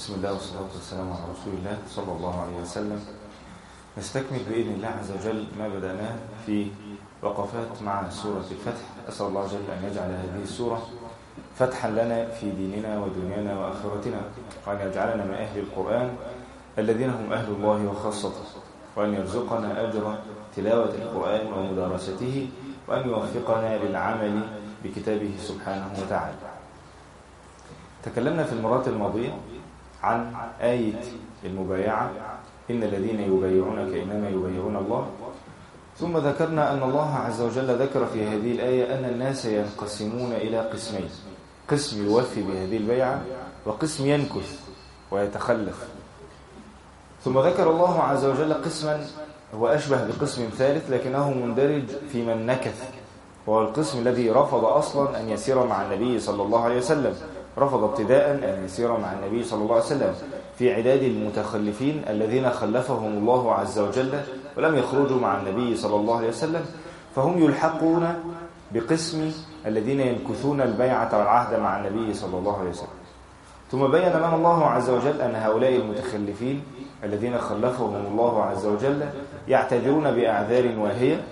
بسم الله والصلاة والسلام على رسول الله صلى الله عليه وسلم نستكمل بإذن الله عز وجل ما بدأناه في وقفات مع سورة الفتح أسأل الله جل أن يجعل هذه السورة فتحا لنا في ديننا ودنيانا وآخرتنا وأن يجعلنا من أهل القرآن الذين هم أهل الله وخاصته وأن يرزقنا أجر تلاوة القرآن ومدارسته وأن يوفقنا للعمل بكتابه سبحانه وتعالى تكلمنا في المرات الماضية عن آية المبايعة إن الذين يبايعونك إنما يبايعون الله ثم ذكرنا أن الله عز وجل ذكر في هذه الآية أن الناس ينقسمون إلى قسمين قسم يوفي بهذه البيعة وقسم ينكث ويتخلف ثم ذكر الله عز وجل قسما هو أشبه بقسم ثالث لكنه مندرج في من نكث وهو القسم الذي رفض أصلا أن يسير مع النبي صلى الله عليه وسلم رفض ابتداء أن يسير مع النبي صلى الله عليه وسلم في عداد المتخلفين الذين خلفهم الله عز وجل ولم يخرجوا مع النبي صلى الله عليه وسلم فهم يلحقون بقسم الذين ينكثون البيعة والعهد مع النبي صلى الله عليه وسلم ثم بين لنا الله عز وجل أن هؤلاء المتخلفين الذين خلفهم الله عز وجل يعتذرون بأعذار واهية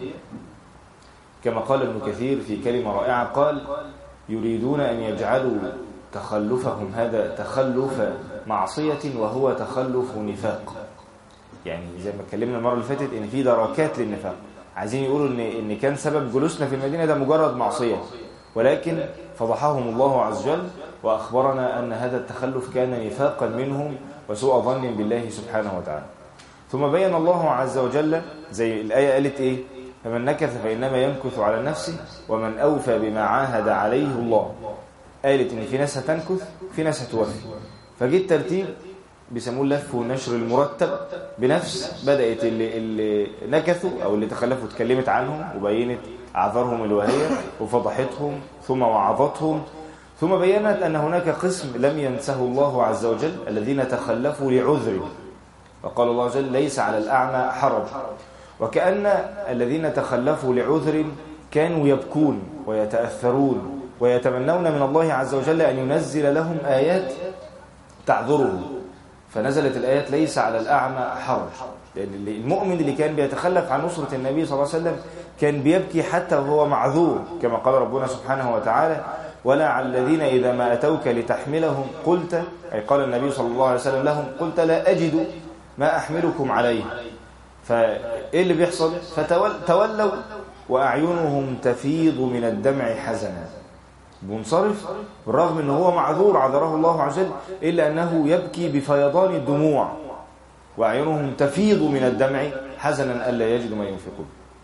كما قال ابن كثير في كلمة رائعة قال يريدون أن يجعلوا تخلفهم هذا تخلف معصية وهو تخلف نفاق يعني زي ما اتكلمنا المرة اللي فاتت ان في دركات للنفاق عايزين يقولوا ان ان كان سبب جلوسنا في المدينة ده مجرد معصية ولكن فضحهم الله عز وجل واخبرنا ان هذا التخلف كان نفاقا منهم وسوء ظن بالله سبحانه وتعالى ثم بين الله عز وجل زي الآية قالت ايه فمن نكث فإنما ينكث على نفسه ومن أوفى بما عاهد عليه الله قالت ان في ناس هتنكث في ناس هتوفي فجي الترتيب بيسموه اللف والنشر المرتب بنفس بدأت اللي, اللي نكثوا أو اللي تخلفوا اتكلمت عنهم وبينت أعذارهم الوهية وفضحتهم ثم وعظتهم ثم بينت أن هناك قسم لم ينسه الله عز وجل الذين تخلفوا لعذر وقال الله عز وجل ليس على الأعمى حرج وكأن الذين تخلفوا لعذر كانوا يبكون ويتأثرون ويتمنون من الله عز وجل أن ينزل لهم آيات تعذرهم فنزلت الآيات ليس على الأعمى حرج لأن المؤمن اللي كان بيتخلف عن نصرة النبي صلى الله عليه وسلم كان بيبكي حتى وهو معذور كما قال ربنا سبحانه وتعالى ولا على الذين إذا ما أتوك لتحملهم قلت أي قال النبي صلى الله عليه وسلم لهم قلت لا أجد ما أحملكم عليه فإيه اللي بيحصل فتولوا وأعينهم تفيض من الدمع حزنا منصرف بالرغم أنه هو معذور عذره الله عز وجل إلا أنه يبكي بفيضان الدموع وأعينهم تفيض من الدمع حزنا ألا يجد ما ينفقون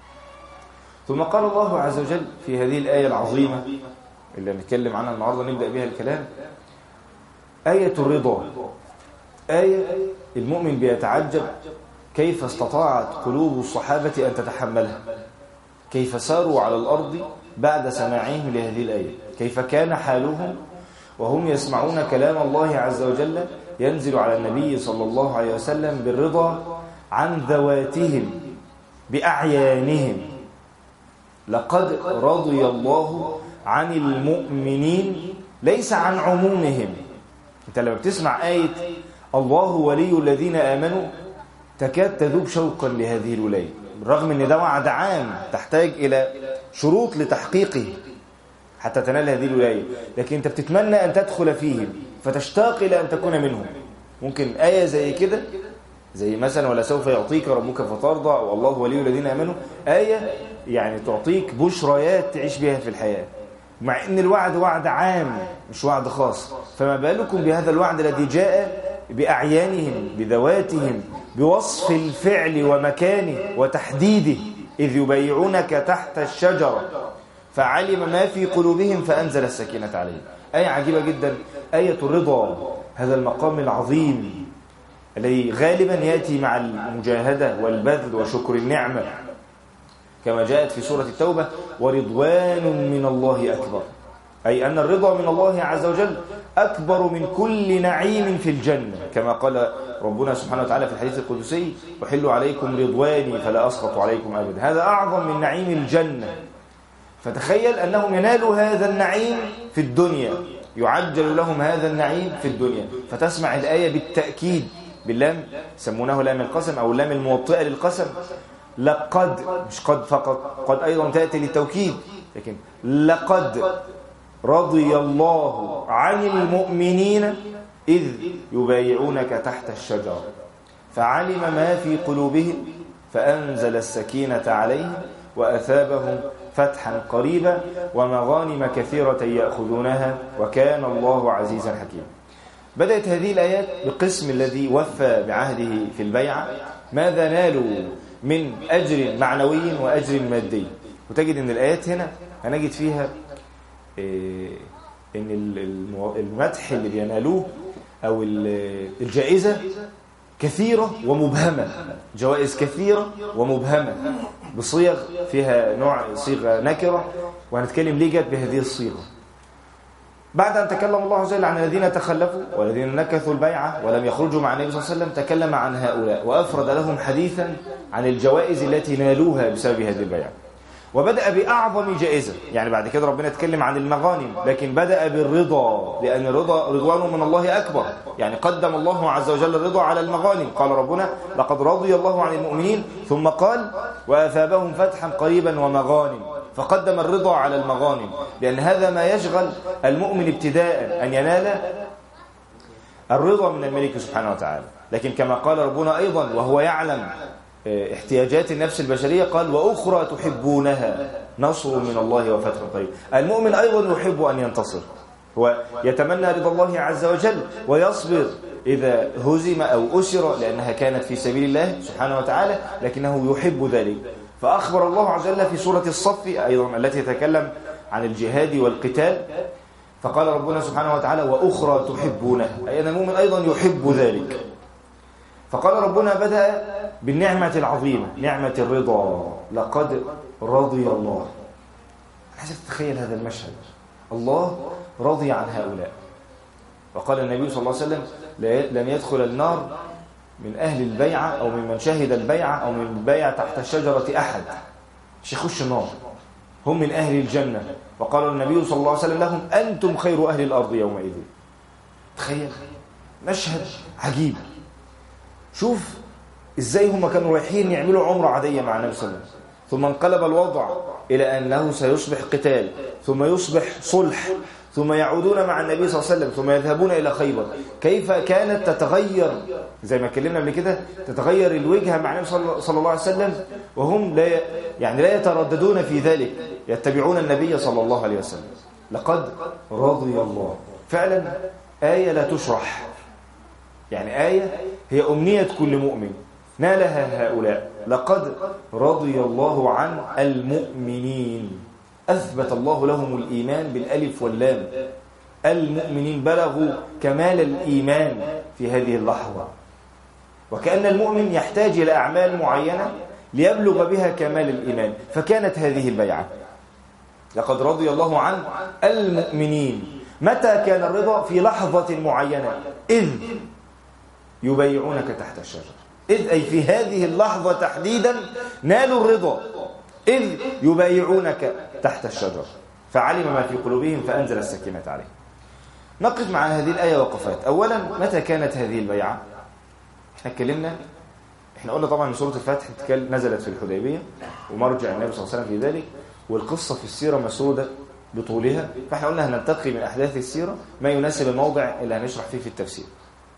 ثم قال الله عز وجل في هذه الآية العظيمة اللي نتكلم عنها النهاردة نبدأ بها الكلام آية الرضا آية المؤمن بيتعجب كيف استطاعت قلوب الصحابة أن تتحملها كيف ساروا على الأرض بعد سماعهم لهذه الآية كيف كان حالهم وهم يسمعون كلام الله عز وجل ينزل على النبي صلى الله عليه وسلم بالرضا عن ذواتهم بأعيانهم لقد رضي الله عن المؤمنين ليس عن عمومهم انت لما بتسمع آية الله ولي الذين آمنوا تكاد تذوب شوقا لهذه الولاية بالرغم ان ده وعد عام تحتاج إلى شروط لتحقيقه حتى تنال هذه الولاية لكن انت بتتمنى أن تدخل فيهم فتشتاق إلى أن تكون منهم ممكن آية زي كده زي مثلا ولا سوف يعطيك ربك فترضى والله ولي الذين آمنوا آية يعني تعطيك بشريات تعيش بها في الحياة مع ان الوعد وعد عام مش وعد خاص فما بالكم بهذا الوعد الذي جاء بأعيانهم بذواتهم بوصف الفعل ومكانه وتحديده إذ يبيعونك تحت الشجرة فعلم ما في قلوبهم فأنزل السكينة عليهم آية عجيبة جدا آية الرضا هذا المقام العظيم الذي غالبا يأتي مع المجاهدة والبذل وشكر النعمة كما جاءت في سورة التوبة ورضوان من الله أكبر أي أن الرضا من الله عز وجل أكبر من كل نعيم في الجنة كما قال ربنا سبحانه وتعالى في الحديث القدسي وحل عليكم رضواني فلا أسخط عليكم أبدا هذا أعظم من نعيم الجنة فتخيل أنهم ينالوا هذا النعيم في الدنيا يعجل لهم هذا النعيم في الدنيا فتسمع الآية بالتأكيد باللام سمونه لام القسم أو اللام الموطئة للقسم لقد مش قد فقط قد أيضا تأتي للتوكيد لكن لقد رضي الله عن المؤمنين إذ يبايعونك تحت الشجرة فعلم ما في قلوبهم فأنزل السكينة عليهم وأثابهم فتحا قريبا ومغانم كثيرة يأخذونها وكان الله عزيزا حكيما بدأت هذه الآيات بقسم الذي وفى بعهده في البيعة ماذا نالوا من أجر معنوي وأجر مادي وتجد أن الآيات هنا هنجد فيها أن المدح اللي بينالوه أو الجائزة كثيرة ومبهمة جوائز كثيرة ومبهمة بصيغ فيها نوع صيغة نكرة وهنتكلم ليه جت بهذه الصيغة بعد أن تكلم الله عز وجل عن الذين تخلفوا والذين نكثوا البيعة ولم يخرجوا مع النبي صلى الله عليه وسلم تكلم عن هؤلاء وأفرد لهم حديثا عن الجوائز التي نالوها بسبب هذه البيعة وبدأ بأعظم جائزة يعني بعد كده ربنا اتكلم عن المغانم لكن بدأ بالرضا لأن الرضا رضوان من الله أكبر يعني قدم الله عز وجل الرضا على المغانم قال ربنا لقد رضي الله عن المؤمنين ثم قال وأثابهم فتحا قريبا ومغانم فقدم الرضا على المغانم لأن هذا ما يشغل المؤمن ابتداء أن ينال الرضا من الملك سبحانه وتعالى لكن كما قال ربنا أيضا وهو يعلم احتياجات النفس البشرية قال وأخرى تحبونها نصر من الله وفتح قريب المؤمن أيضا يحب أن ينتصر هو يتمنى رضا الله عز وجل ويصبر إذا هزم أو أسر لأنها كانت في سبيل الله سبحانه وتعالى لكنه يحب ذلك فأخبر الله عز وجل في سورة الصف أيضا التي تتكلم عن الجهاد والقتال فقال ربنا سبحانه وتعالى وأخرى تحبونها أي أن المؤمن أيضا يحب ذلك فقال ربنا بدأ بالنعمة العظيمة نعمة الرضا لقد رضي الله أنا عايزك تتخيل هذا المشهد الله رضي عن هؤلاء وقال النبي صلى الله عليه وسلم لن يدخل النار من أهل البيعة أو ممن شهد البيعة أو من البيعة تحت الشجرة أحد مش يخش النار هم من أهل الجنة وقال النبي صلى الله عليه وسلم لهم أنتم خير أهل الأرض يومئذ تخيل مشهد عجيب شوف ازاي هم كانوا رايحين يعملوا عمره عاديه مع النبي صلى الله عليه وسلم ثم انقلب الوضع الى انه سيصبح قتال ثم يصبح صلح ثم يعودون مع النبي صلى الله عليه وسلم ثم يذهبون الى خيبر كيف كانت تتغير زي ما اتكلمنا قبل كده تتغير الوجهه مع النبي صلى الله عليه وسلم وهم لا يعني لا يترددون في ذلك يتبعون النبي صلى الله عليه وسلم لقد رضي الله فعلا آية لا تشرح يعني آية هي أمنية كل مؤمن نالها هؤلاء لقد رضي الله عن المؤمنين أثبت الله لهم الإيمان بالألف واللام المؤمنين بلغوا كمال الإيمان في هذه اللحظة وكأن المؤمن يحتاج إلى أعمال معينة ليبلغ بها كمال الإيمان فكانت هذه البيعة لقد رضي الله عن المؤمنين متى كان الرضا في لحظة معينة إذ يبايعونك تحت الشجرة إذ أي في هذه اللحظة تحديدا نالوا الرضا إذ يبايعونك تحت الشجرة فعلم ما في قلوبهم فأنزل السكينة عليهم نقف مع هذه الآية وقفات أولا متى كانت هذه البيعة احنا اتكلمنا احنا قلنا طبعا سورة الفتح نزلت في الحديبية ومرجع النبي صلى الله عليه وسلم في ذلك والقصة في السيرة مسودة بطولها فاحنا قلنا هننتقي من أحداث السيرة ما يناسب الموضع اللي هنشرح فيه في التفسير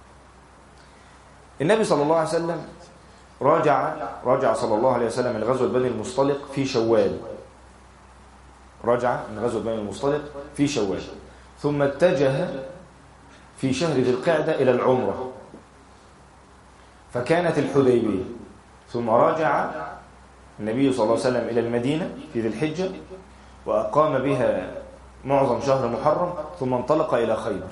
النبي صلى الله عليه وسلم راجع راجع صلى الله عليه وسلم من غزوة بني المصطلق في شوال رجع من غزوة بني المصطلق في شوال ثم اتجه في شهر ذي القعدة إلى العمرة فكانت الحديبية ثم راجع النبي صلى الله عليه وسلم إلى المدينة في ذي الحجة وأقام بها معظم شهر محرم ثم انطلق إلى خيبر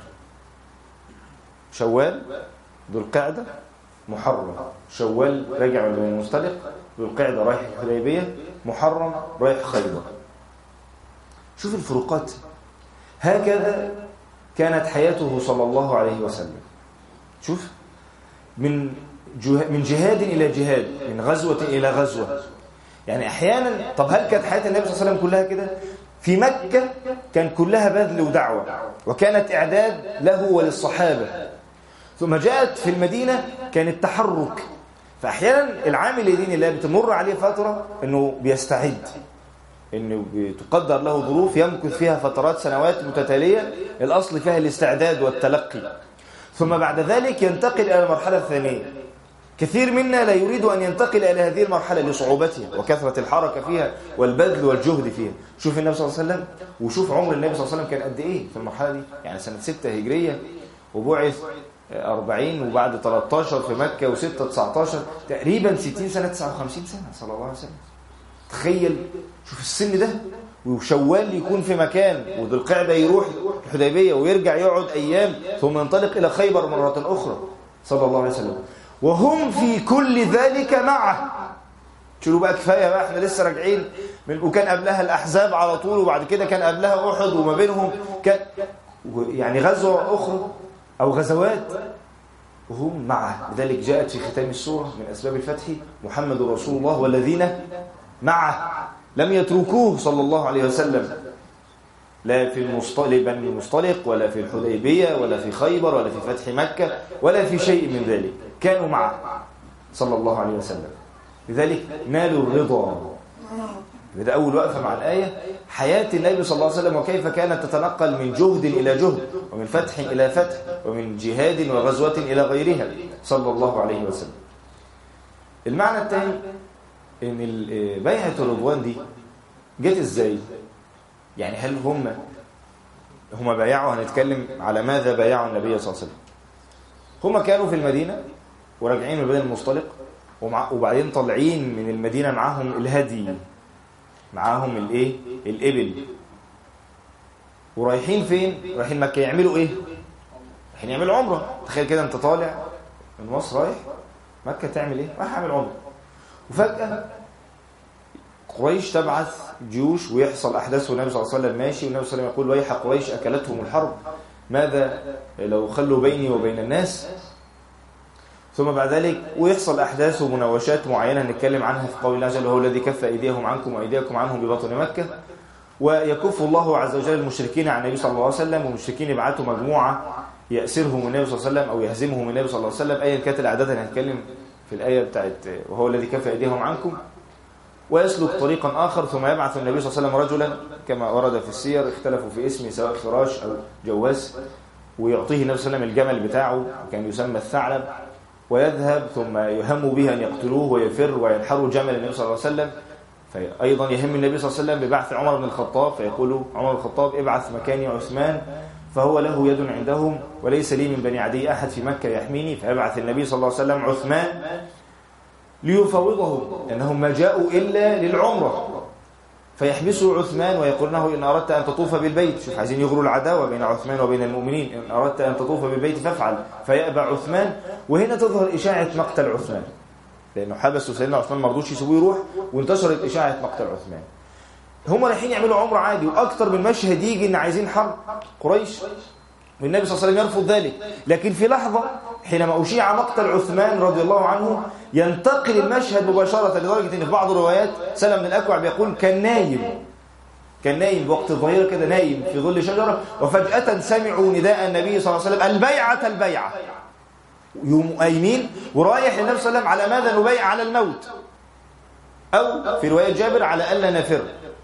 شوال ذو القعدة محرم شوال راجع من المستلق ذو القعدة رايح الحديبية محرم رايح خيبر شوف الفروقات هكذا كانت حياته صلى الله عليه وسلم شوف من من جهاد إلى جهاد من غزوة إلى غزوة يعني أحيانا طب هل كانت حياة النبي صلى الله عليه وسلم كلها كده في مكة كان كلها بذل ودعوة وكانت إعداد له وللصحابة ثم جاءت في المدينة كان التحرك فأحيانا العامل لدين الله بتمر عليه فترة أنه بيستعد أنه بتقدر له ظروف يمكث فيها فترات سنوات متتالية الأصل فيها الاستعداد والتلقي ثم بعد ذلك ينتقل إلى المرحلة الثانية كثير منا لا يريد أن ينتقل إلى هذه المرحلة لصعوبتها وكثرة الحركة فيها والبذل والجهد فيها شوف النبي صلى الله عليه وسلم وشوف عمر النبي صلى الله عليه وسلم كان قد إيه في المرحلة دي يعني سنة 6 هجرية وبعث 40 وبعد 13 في مكة و6 19 تقريبا 60 سنة 59 سنة صلى الله عليه وسلم تخيل شوف السن ده وشوال يكون في مكان وذو القعدة يروح الحديبية ويرجع يقعد أيام ثم ينطلق إلى خيبر مرة أخرى صلى الله عليه وسلم وهم في كل ذلك معه شنو بقى كفاية بقى احنا لسه راجعين من وكان قبلها الأحزاب على طول وبعد كده كان قبلها أحد وما بينهم كان يعني غزوة أخرى أو غزوات وهم معه لذلك جاءت في ختام السورة من أسباب الفتح محمد رسول الله والذين معه لم يتركوه صلى الله عليه وسلم لا في المصطلق بني المصطلق ولا في الحديبية ولا في خيبر ولا في فتح مكة ولا في شيء من ذلك كانوا معه صلى الله عليه وسلم لذلك نالوا الرضا ده أول وقفة مع الآية حياة النبي صلى الله عليه وسلم وكيف كانت تتنقل من جهد إلى جهد ومن فتح إلى فتح ومن جهاد وغزوة إلى غيرها صلى الله عليه وسلم المعنى الثاني ان بيعة الرضوان دي جت ازاي يعني هل هم هم بايعوا هنتكلم على ماذا بايعوا النبي صلى الله عليه وسلم هم كانوا في المدينة وراجعين من بدن المصطلق وبعدين طالعين من المدينة معاهم الهدي معاهم الايه الابل ورايحين فين رايحين مكة يعملوا ايه رايحين يعملوا عمرة تخيل كده انت طالع من مصر رايح مكة تعمل ايه رايح اعمل عمرة وفجأة قريش تبعث جيوش ويحصل أحداث والنبي صلى الله عليه وسلم ماشي والنبي صلى الله عليه وسلم يقول ويح قريش أكلتهم الحرب ماذا لو خلوا بيني وبين الناس ثم بعد ذلك ويحصل أحداث ومناوشات معينة نتكلم عنها في قول الله جل وهو الذي كف أيديهم عنكم وأيديكم عنهم ببطن مكة ويكف الله عز وجل المشركين عن النبي صلى الله عليه وسلم والمشركين يبعثوا مجموعة يأسرهم النبي صلى الله عليه وسلم أو يهزمهم النبي صلى الله عليه وسلم أيا كانت الأعداد هنتكلم في الآية بتاعت وهو الذي كف أيديهم عنكم ويسلك طريقا آخر ثم يبعث النبي صلى الله عليه وسلم رجلا كما ورد في السير اختلفوا في اسمه سواء فراش أو جواس ويعطيه النبي صلى الله عليه وسلم الجمل بتاعه كان يسمى الثعلب ويذهب ثم يهم به أن يقتلوه ويفر وينحروا جمل النبي صلى الله عليه وسلم فأيضا يهم النبي صلى الله عليه وسلم ببعث عمر بن الخطاب فيقول عمر بن الخطاب ابعث مكاني عثمان فهو له يد عندهم وليس لي من بني عدي أحد في مكة يحميني فيبعث النبي صلى الله عليه وسلم عثمان ليفوضهم لأنهم ما جاءوا إلا للعمرة فيحبسوا عثمان ويقول له إن أردت أن تطوف بالبيت شوف عايزين يغروا العداوة بين عثمان وبين المؤمنين إن أردت أن تطوف بالبيت فافعل فيأبى عثمان وهنا تظهر إشاعة مقتل عثمان لأنه حبسوا سيدنا عثمان ما رضوش يسيبوه يروح وانتشرت إشاعة مقتل عثمان هم رايحين يعملوا عمره عادي واكتر من مشهد يجي ان عايزين حرب قريش والنبي صلى الله عليه وسلم يرفض ذلك لكن في لحظة حينما أشيع مقتل عثمان رضي الله عنه ينتقل المشهد مباشرة لدرجة أن في بعض الروايات سلم بن الأكوع بيقول كان نايم كان نايم وقت الظهيرة كده نايم في ظل شجرة وفجأة سمعوا نداء النبي صلى الله عليه وسلم البيعة البيعة يوم قايمين ورايح للنبي صلى الله عليه وسلم على ماذا نبيع على الموت أو في رواية جابر على ألا نفر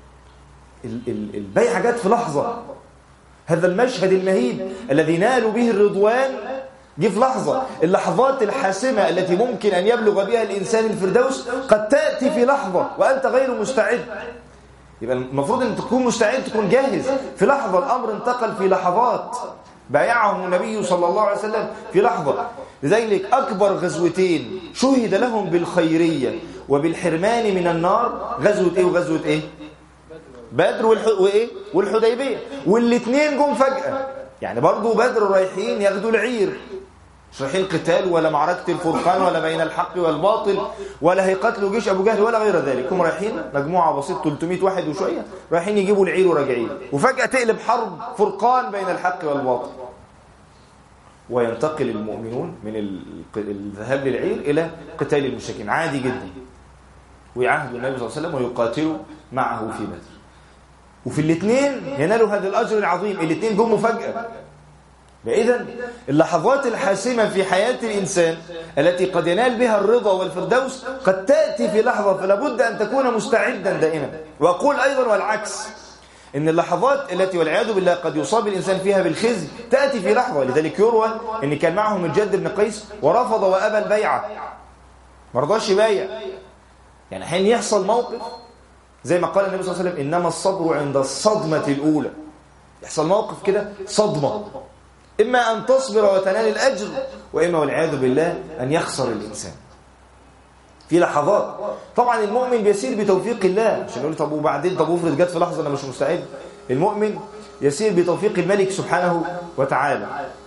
البيعة جت في لحظة هذا المشهد المهيب الذي نالوا به الرضوان جه في لحظة اللحظات الحاسمة التي ممكن أن يبلغ بها الإنسان الفردوس قد تأتي في لحظة وأنت غير مستعد يبقى المفروض أن تكون مستعد تكون جاهز في لحظة الأمر انتقل في لحظات بايعهم النبي صلى الله عليه وسلم في لحظة لذلك أكبر غزوتين شهد لهم بالخيرية وبالحرمان من النار غزوة إيه وغزوة إيه بدر والح... وايه والحديبيه والاثنين جم فجاه يعني برضه بدر رايحين ياخدوا العير مش رايحين قتال ولا معركه الفرقان ولا بين الحق والباطل ولا هيقتلوا جيش ابو جهل ولا غير ذلك هم رايحين مجموعه بسيطه 300 واحد وشويه رايحين يجيبوا العير وراجعين وفجاه تقلب حرب فرقان بين الحق والباطل وينتقل المؤمنون من الذهاب للعير الى قتال المشركين عادي جدا ويعهد النبي صلى الله عليه وسلم ويقاتلوا معه في بدر وفي الاثنين ينالوا هذا الأجر العظيم الاثنين جم مفاجأة فإذا اللحظات الحاسمة في حياة الإنسان التي قد ينال بها الرضا والفردوس قد تأتي في لحظة فلا بد أن تكون مستعدا دائما وأقول أيضا والعكس إن اللحظات التي والعياذ بالله قد يصاب الإنسان فيها بالخزي تأتي في لحظة لذلك يروى أن كان معهم الجد بن قيس ورفض وأبى البيعة ما رضاش يبايع يعني حين يحصل موقف زي ما قال النبي صلى الله عليه وسلم إنما الصبر عند الصدمة الأولى يحصل موقف كده صدمة إما أن تصبر وتنال الأجر وإما والعياذ بالله أن يخسر الإنسان في لحظات طبعا المؤمن بيسير بتوفيق الله عشان يقول طب وبعدين طب افرض جت في لحظة أنا مش مستعد المؤمن يسير بتوفيق الملك سبحانه وتعالى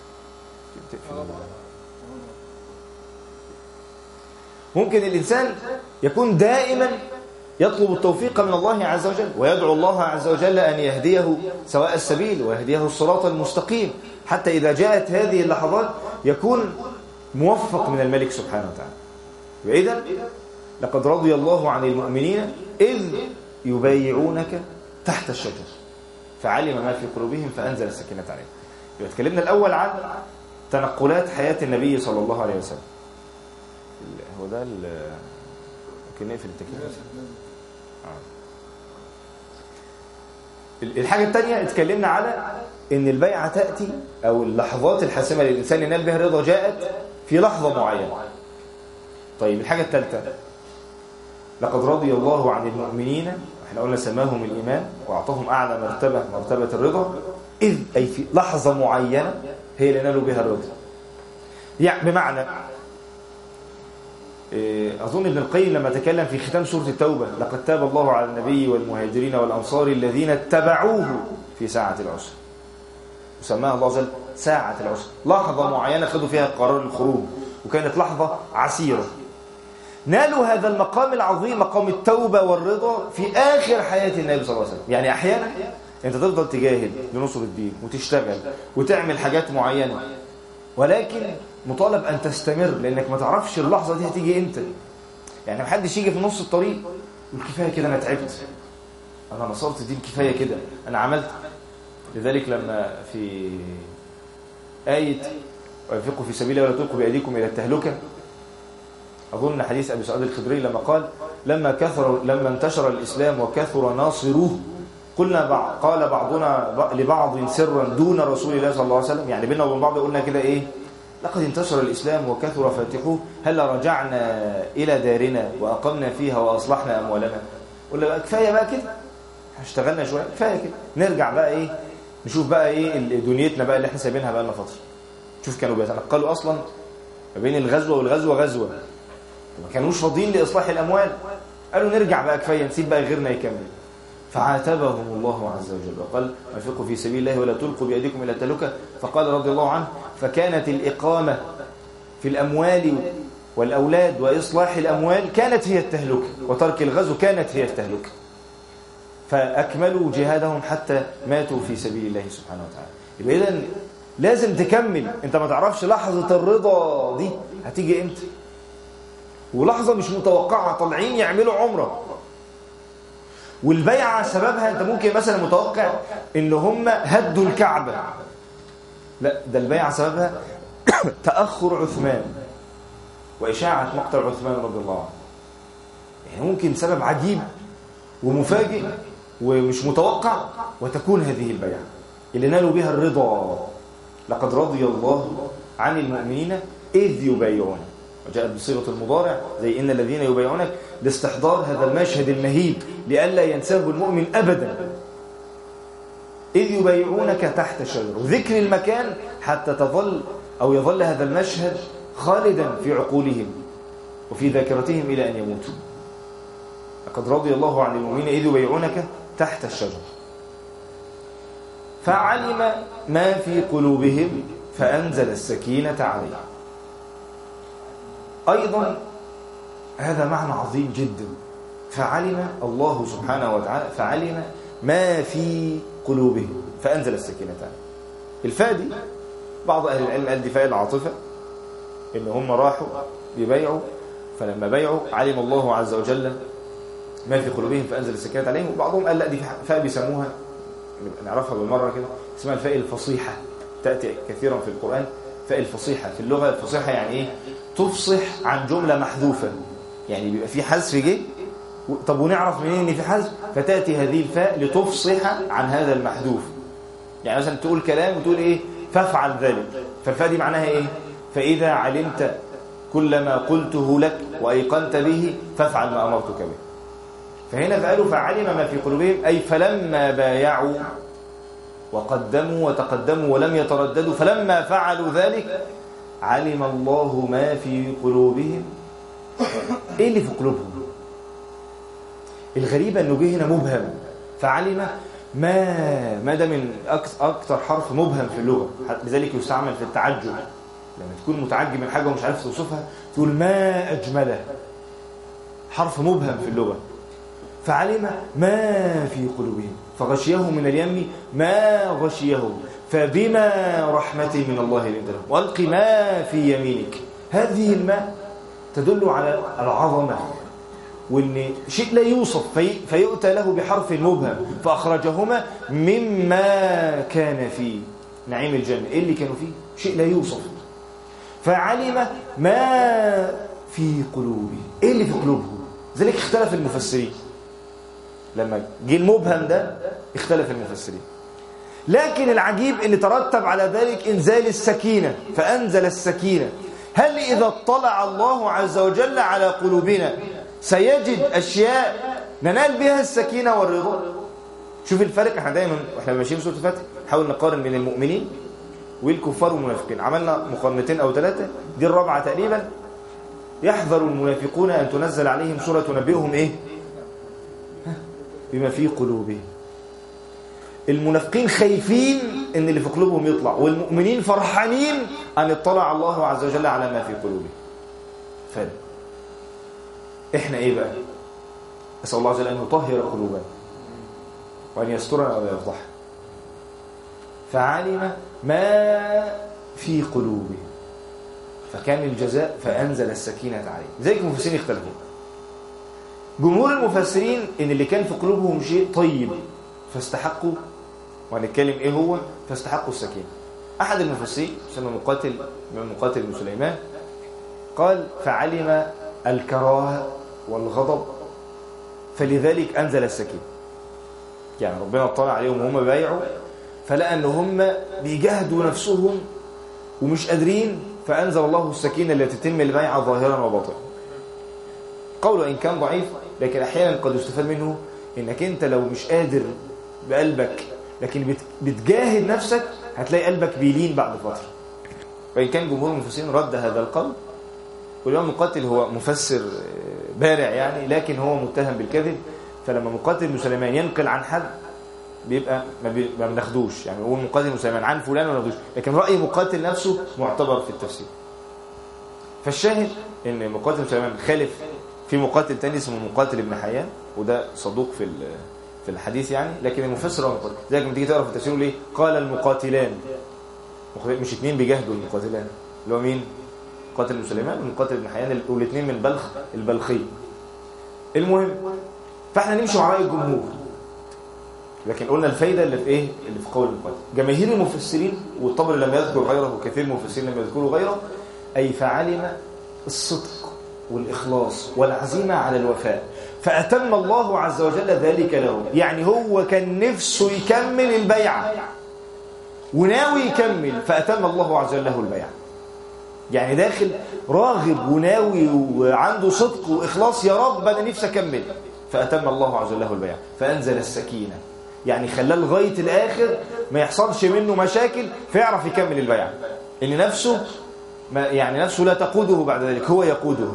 ممكن الإنسان يكون دائما يطلب التوفيق من الله عز وجل ويدعو الله عز وجل أن يهديه سواء السبيل ويهديه الصراط المستقيم حتى إذا جاءت هذه اللحظات يكون موفق من الملك سبحانه وتعالى وإذا لقد رضي الله عن المؤمنين إذ يبايعونك تحت الشجر فعلم ما في قلوبهم فأنزل السكينة عليهم يبقى اتكلمنا الأول عن تنقلات حياة النبي صلى الله عليه وسلم هو ده ممكن نقفل التكييف الحاجة الثانية اتكلمنا على ان البيعة تأتي او اللحظات الحاسمة للإنسان ينال بها الرضا جاءت في لحظة معينة طيب الحاجة الثالثة لقد رضي الله عن المؤمنين احنا قلنا سماهم الإيمان وأعطاهم أعلى مرتبة مرتبة الرضا إذ أي في لحظة معينة هي اللي نالوا بها الرضا يعني بمعنى أظن ابن القيم لما تكلم في ختام سورة التوبة لقد تاب الله على النبي والمهاجرين والأنصار الذين اتبعوه في ساعة العسر وسماها الله عز وجل ساعة العسر لحظة معينة خدوا فيها قرار الخروج وكانت لحظة عسيرة نالوا هذا المقام العظيم مقام التوبة والرضا في آخر حياة النبي صلى الله عليه وسلم يعني أحيانا أنت تفضل تجاهد لنصر الدين وتشتغل وتعمل حاجات معينة ولكن مطالب أن تستمر لأنك ما تعرفش اللحظة دي هتيجي إمتى يعني ما حدش يجي في نص الطريق يقول كفاية كده أنا تعبت أنا نصرت الدين كفاية كده أنا عملت لذلك لما في آية وانفقوا في سبيل الله ولا تلقوا بأيديكم إلى التهلكة أظن حديث أبي سعود الخدري لما قال لما كثر لما انتشر الإسلام وكثر ناصروه قلنا بعض قال بعضنا لبعض سرا دون رسول الله صلى الله عليه وسلم يعني بيننا وبين بعض قلنا كده إيه لقد انتشر الإسلام وكثر فاتحوه هل رجعنا إلى دارنا وأقمنا فيها وأصلحنا أموالنا قلنا بقى كفاية بقى كده اشتغلنا شوية كفاية كده نرجع بقى إيه نشوف بقى إيه دنيتنا بقى اللي احنا سايبينها بقى لنا فترة شوف كانوا بيتنقلوا أصلا ما بين الغزوة والغزوة غزوة ما كانوش فاضيين لإصلاح الأموال قالوا نرجع بقى كفاية نسيب بقى غيرنا يكمل فعاتبهم الله عز وجل وقال انفقوا في سبيل الله ولا تلقوا بأيديكم إلى التهلكة فقال رضي الله عنه فكانت الإقامة في الأموال والأولاد وإصلاح الأموال كانت هي التهلكة وترك الغزو كانت هي التهلكة فأكملوا جهادهم حتى ماتوا في سبيل الله سبحانه وتعالى يبقى إذن لازم تكمل انت ما تعرفش لحظة الرضا دي هتيجي امتى ولحظة مش متوقعة طالعين يعملوا عمرة والبيعة سببها انت ممكن مثلا متوقع ان هم هدوا الكعبة لا ده البيعة سببها تأخر عثمان وإشاعة مقتل عثمان رضي الله عنه يعني ممكن سبب عجيب ومفاجئ ومش متوقع وتكون هذه البيعة اللي نالوا بها الرضا لقد رضي الله عن المؤمنين إذ يبايعون وجاءت بصيغة المضارع زي إن الذين يبايعونك لاستحضار هذا المشهد المهيب لئلا ينساه المؤمن أبدا إذ يبايعونك تحت شجر وذكر المكان حتى تظل أو يظل هذا المشهد خالدا في عقولهم وفي ذاكرتهم إلى أن يموتوا لقد رضي الله عن المؤمنين إذ يبايعونك تحت الشجر فعلم ما في قلوبهم فأنزل السكينة عليهم أيضا هذا معنى عظيم جدا فعلم الله سبحانه وتعالى فعلم ما في قلوبهم فأنزل السكينة عليهم الفادي بعض أهل العلم قال دي فاء العاطفة إن هم راحوا يبيعوا فلما بيعوا علم الله عز وجل ما في قلوبهم فأنزل السكينة عليهم وبعضهم قال لا دي فاء بيسموها نعرفها بالمرة كده اسمها الفاء الفصيحة تأتي كثيرا في القرآن فاء الفصيحة في اللغة الفصيحة يعني إيه تفصح عن جملة محذوفة يعني بيبقى في حذف جه طب ونعرف منين ان في حذف فتاتي هذه الفاء لتفصح عن هذا المحذوف يعني مثلا تقول كلام وتقول ايه فافعل ذلك فالفاء دي معناها ايه فاذا علمت كل ما قلته لك وايقنت به فافعل ما امرتك به فهنا فقالوا فعلم ما في قلوبهم اي فلما بايعوا وقدموا وتقدموا ولم يترددوا فلما فعلوا ذلك علم الله ما في قلوبهم ايه اللي في قلوبهم الغريبة انه جه هنا مبهم فعلم ما ما ده من اكثر حرف مبهم في اللغة لذلك يستعمل في التعجب لما تكون متعجب من حاجة ومش عارف توصفها تقول ما أجمله حرف مبهم في اللغة فعلم ما في قلوبهم فغشيهم من اليم ما غشيهم فبما رحمة من الله لنت لهم والق ما في يمينك هذه الماء تدل على العظمة وان شيء لا يوصف في فيؤتى له بحرف مبهم فأخرجهما مما كان فيه نعيم الجنة إيه اللي كانوا فيه شيء لا يوصف فعلم ما في قلوبه إيه اللي في قلوبهم ذلك اختلف المفسرين لما جه المبهم ده اختلف المفسرين لكن العجيب ان ترتب على ذلك انزال السكينة فأنزل السكينة هل إذا اطلع الله عز وجل على قلوبنا سيجد أشياء ننال بها السكينة والرضا شوف الفرق احنا دايما واحنا ماشيين سورة الفتح نحاول نقارن بين المؤمنين والكفار والمنافقين عملنا مقارنتين أو ثلاثة دي الرابعة تقريبا يحذر المنافقون أن تنزل عليهم سورة تنبئهم إيه بما في قلوبهم المنافقين خايفين ان اللي في قلوبهم يطلع والمؤمنين فرحانين ان اطلع الله عز وجل على ما في قلوبهم فرق احنا ايه بقى اسال الله عز وجل ان يطهر قلوبنا وان يسترنا ولا يفضح فعلم ما في قلوبهم فكان الجزاء فانزل السكينه عليه زي المفسرين اختلفوا جمهور المفسرين ان اللي كان في قلوبهم شيء طيب فاستحقوا وهنتكلم ايه هو فاستحقوا السكينه احد المفسرين يسمى مقاتل من مقاتل بن سليمان قال فعلم الكراهه والغضب فلذلك انزل السكينه يعني ربنا اطلع عليهم وهم بايعوا فلقى ان هم بيجاهدوا نفسهم ومش قادرين فانزل الله السكينه التي تتم البيعه ظاهرا وباطنا قوله ان كان ضعيف لكن احيانا قد يستفاد منه انك انت لو مش قادر بقلبك لكن بتجاهد نفسك هتلاقي قلبك بيلين بعد فترة وإن كان جمهور المفسرين رد هذا القول والإمام مقاتل هو مفسر بارع يعني لكن هو متهم بالكذب فلما مقاتل بن سليمان ينقل عن حد بيبقى ما, بي... ما بناخدوش يعني هو مقاتل بن سليمان عن فلان ما بناخدوش لكن رأي مقاتل نفسه معتبر في التفسير فالشاهد ان مقاتل بن سليمان خالف في مقاتل تاني اسمه مقاتل ابن حيان وده صدوق في في الحديث يعني لكن المفسر هو مقاتل زي لما تيجي تقرا في التفسير ليه قال المقاتلان مش اثنين بيجاهدوا المقاتلان اللي هو مين قاتل بن سليمان ومقاتل ابن حيان والاثنين من بلخ البلخي المهم فاحنا نمشي مع راي الجمهور لكن قلنا الفايده اللي في ايه اللي في قول المقاتل جماهير المفسرين والطبري لم يذكر غيره وكثير من المفسرين لم يذكروا غيره اي فعلم الصدق والإخلاص والعزيمة على الوفاء فأتم الله عز وجل ذلك له يعني هو كان نفسه يكمل البيعة وناوي يكمل فأتم الله عز وجل له البيعة يعني داخل راغب وناوي وعنده صدق وإخلاص يا رب أنا نفسي أكمل فأتم الله عز وجل له البيعة فأنزل السكينة يعني خلاه لغاية الآخر ما يحصلش منه مشاكل فيعرف يكمل البيعة إن نفسه ما يعني نفسه لا تقوده بعد ذلك هو يقوده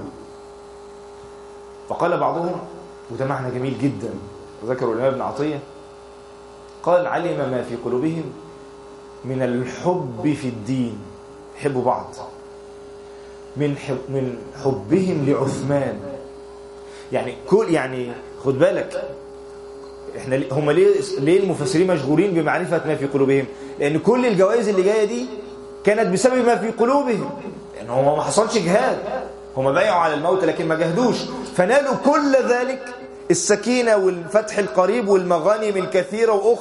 فقال بعضهم وده معنى جميل جدا ذكروا الإمام ابن عطية قال علم ما في قلوبهم من الحب في الدين يحبوا بعض من حب من حبهم لعثمان يعني كل يعني خد بالك احنا هم ليه ليه المفسرين مشغولين بمعرفه ما في قلوبهم لان كل الجوائز اللي جايه دي كانت بسبب ما في قلوبهم لان هو ما حصلش جهاد هم بايعوا على الموت لكن ما جهدوش فنالوا كل ذلك السكينة والفتح القريب والمغانم الكثيرة وأخرى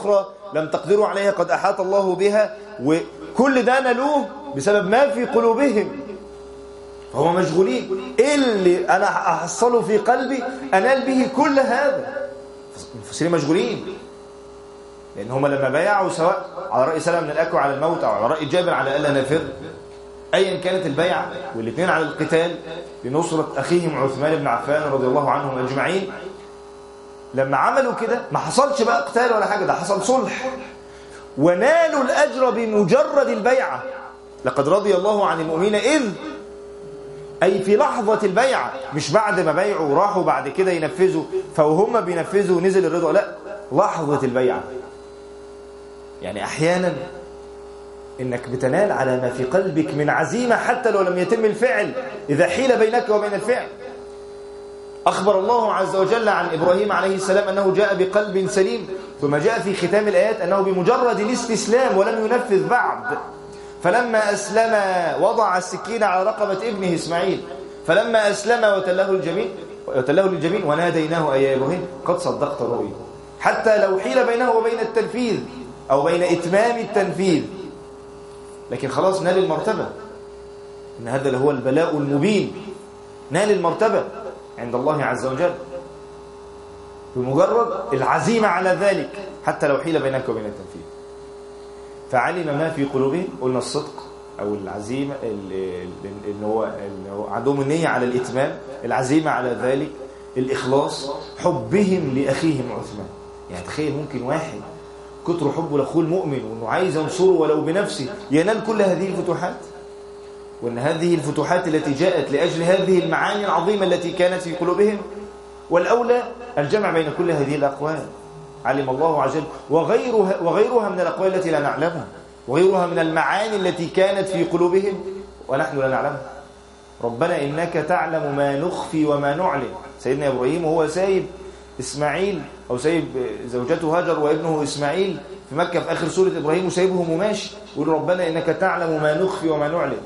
لم تقدروا عليها قد أحاط الله بها وكل ده نالوه بسبب ما في قلوبهم فهم مشغولين إيه اللي أنا أحصله في قلبي أنال به كل هذا المفسرين مشغولين لأن هم لما بايعوا سواء على رأي سلم من الأكوى على الموت أو على رأي جابر على ألا نفر أيا كانت البيعة والاثنين على القتال لنصرة أخيهم عثمان بن عفان رضي الله عنهم أجمعين لما عملوا كده ما حصلش بقى قتال ولا حاجة ده حصل صلح ونالوا الأجر بمجرد البيعة لقد رضي الله عن المؤمنين إذ أي في لحظة البيعة مش بعد ما بيعوا وراحوا بعد كده ينفذوا فوهم بينفذوا نزل الرضا لا لحظة البيعة يعني أحيانا إنك بتنال على ما في قلبك من عزيمة حتى لو لم يتم الفعل إذا حيل بينك وبين الفعل أخبر الله عز وجل عن إبراهيم عليه السلام أنه جاء بقلب سليم ثم جاء في ختام الآيات أنه بمجرد الاستسلام ولم ينفذ بعد فلما أسلم وضع السكين على رقبة ابنه إسماعيل فلما أسلم وتله الجميل وتله للجميل وناديناه أي إبراهيم قد صدقت رؤيا حتى لو حيل بينه وبين التنفيذ أو بين إتمام التنفيذ لكن خلاص نال المرتبة إن هذا هو البلاء المبين نال المرتبة عند الله عز وجل بمجرد العزيمة على ذلك حتى لو حيل بينك وبين التنفيذ فعلم ما في قلوبهم قلنا الصدق أو العزيمة إن هو, إن هو عندهم النية على الإتمام العزيمة على ذلك الإخلاص حبهم لأخيهم عثمان يعني تخيل ممكن واحد كتر حبه لاخوه المؤمن وانه عايز ينصره ولو بنفسه ينال كل هذه الفتوحات وان هذه الفتوحات التي جاءت لاجل هذه المعاني العظيمه التي كانت في قلوبهم والاولى الجمع بين كل هذه الاقوال علم الله عز وجل وغيرها وغيرها من الاقوال التي لا نعلمها وغيرها من المعاني التي كانت في قلوبهم ونحن لا نعلمها ربنا انك تعلم ما نخفي وما نعلن سيدنا ابراهيم وهو سايب اسماعيل او سايب زوجته هاجر وابنه اسماعيل في مكه في اخر سوره ابراهيم وسايبهم وماشي يقول ربنا انك تعلم ما نخفي وما نعلن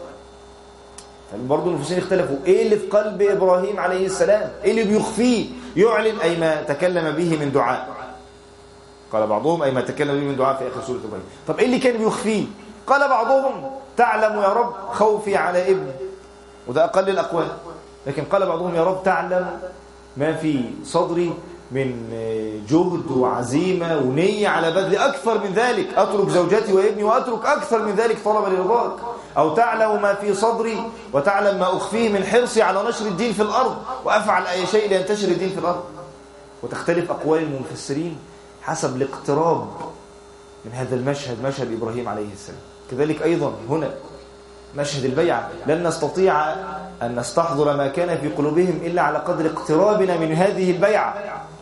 برضه المفسرين اختلفوا ايه اللي في قلب ابراهيم عليه السلام ايه اللي بيخفيه يعلن اي ما تكلم به من دعاء قال بعضهم اي ما تكلم به من دعاء في اخر سوره ابراهيم طب ايه اللي كان بيخفيه قال بعضهم تعلم يا رب خوفي على ابن وده اقل الاقوال لكن قال بعضهم يا رب تعلم ما في صدري من جهد وعزيمة ونية على بذل أكثر من ذلك أترك زوجتي وابني وأترك أكثر من ذلك طلبا لرضاك أو تعلم ما في صدري وتعلم ما أخفيه من حرصي على نشر الدين في الأرض وأفعل أي شيء لينتشر الدين في الأرض وتختلف أقوال المفسرين حسب الاقتراب من هذا المشهد مشهد إبراهيم عليه السلام كذلك أيضا هنا مشهد البيعة لن نستطيع أن نستحضر ما كان في قلوبهم إلا على قدر اقترابنا من هذه البيعة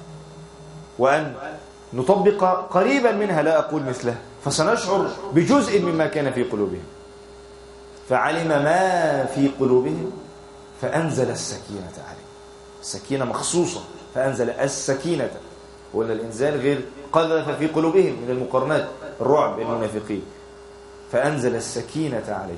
وأن نطبق قريبا منها لا أقول مثله فسنشعر بجزء مما كان في قلوبهم فعلم ما في قلوبهم فأنزل السكينة عليه السكينة مخصوصة فأنزل السكينة وأن الإنزال غير قذف في قلوبهم من المقارنات الرعب المنافقين فأنزل السكينة عليه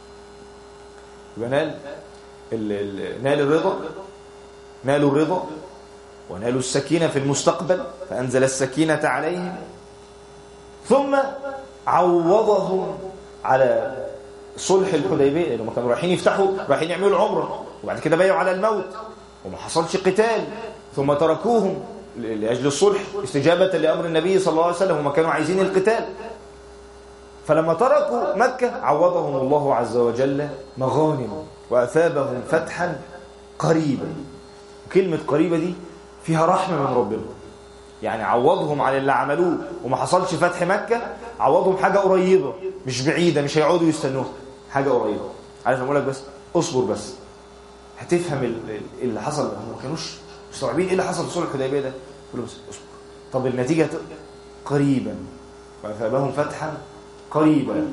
ونال نال الرضا نالوا الرضا ونالوا السكينة في المستقبل فأنزل السكينة عليهم ثم عوضهم على صلح الحديبية لأنهم كانوا رايحين يفتحوا رايحين يعملوا العمرة وبعد كده بايعوا على الموت وما حصلش قتال ثم تركوهم لأجل الصلح استجابة لأمر النبي صلى الله عليه وسلم هم كانوا عايزين القتال فلما تركوا مكة عوضهم الله عز وجل مغانم وأثابهم فتحا قريبا كلمة قريبة دي فيها رحمة من ربنا يعني عوضهم على اللي عملوه وما حصلش فتح مكة عوضهم حاجة قريبة مش بعيدة مش هيقعدوا يستنوها حاجة قريبة عارف أقول لك بس اصبر بس هتفهم اللي حصل هم ما كانوش مستوعبين ايه اللي حصل في صلح الحديبيه ده قول بس اصبر طب النتيجة قريبا فأثابهم فتحا قريبا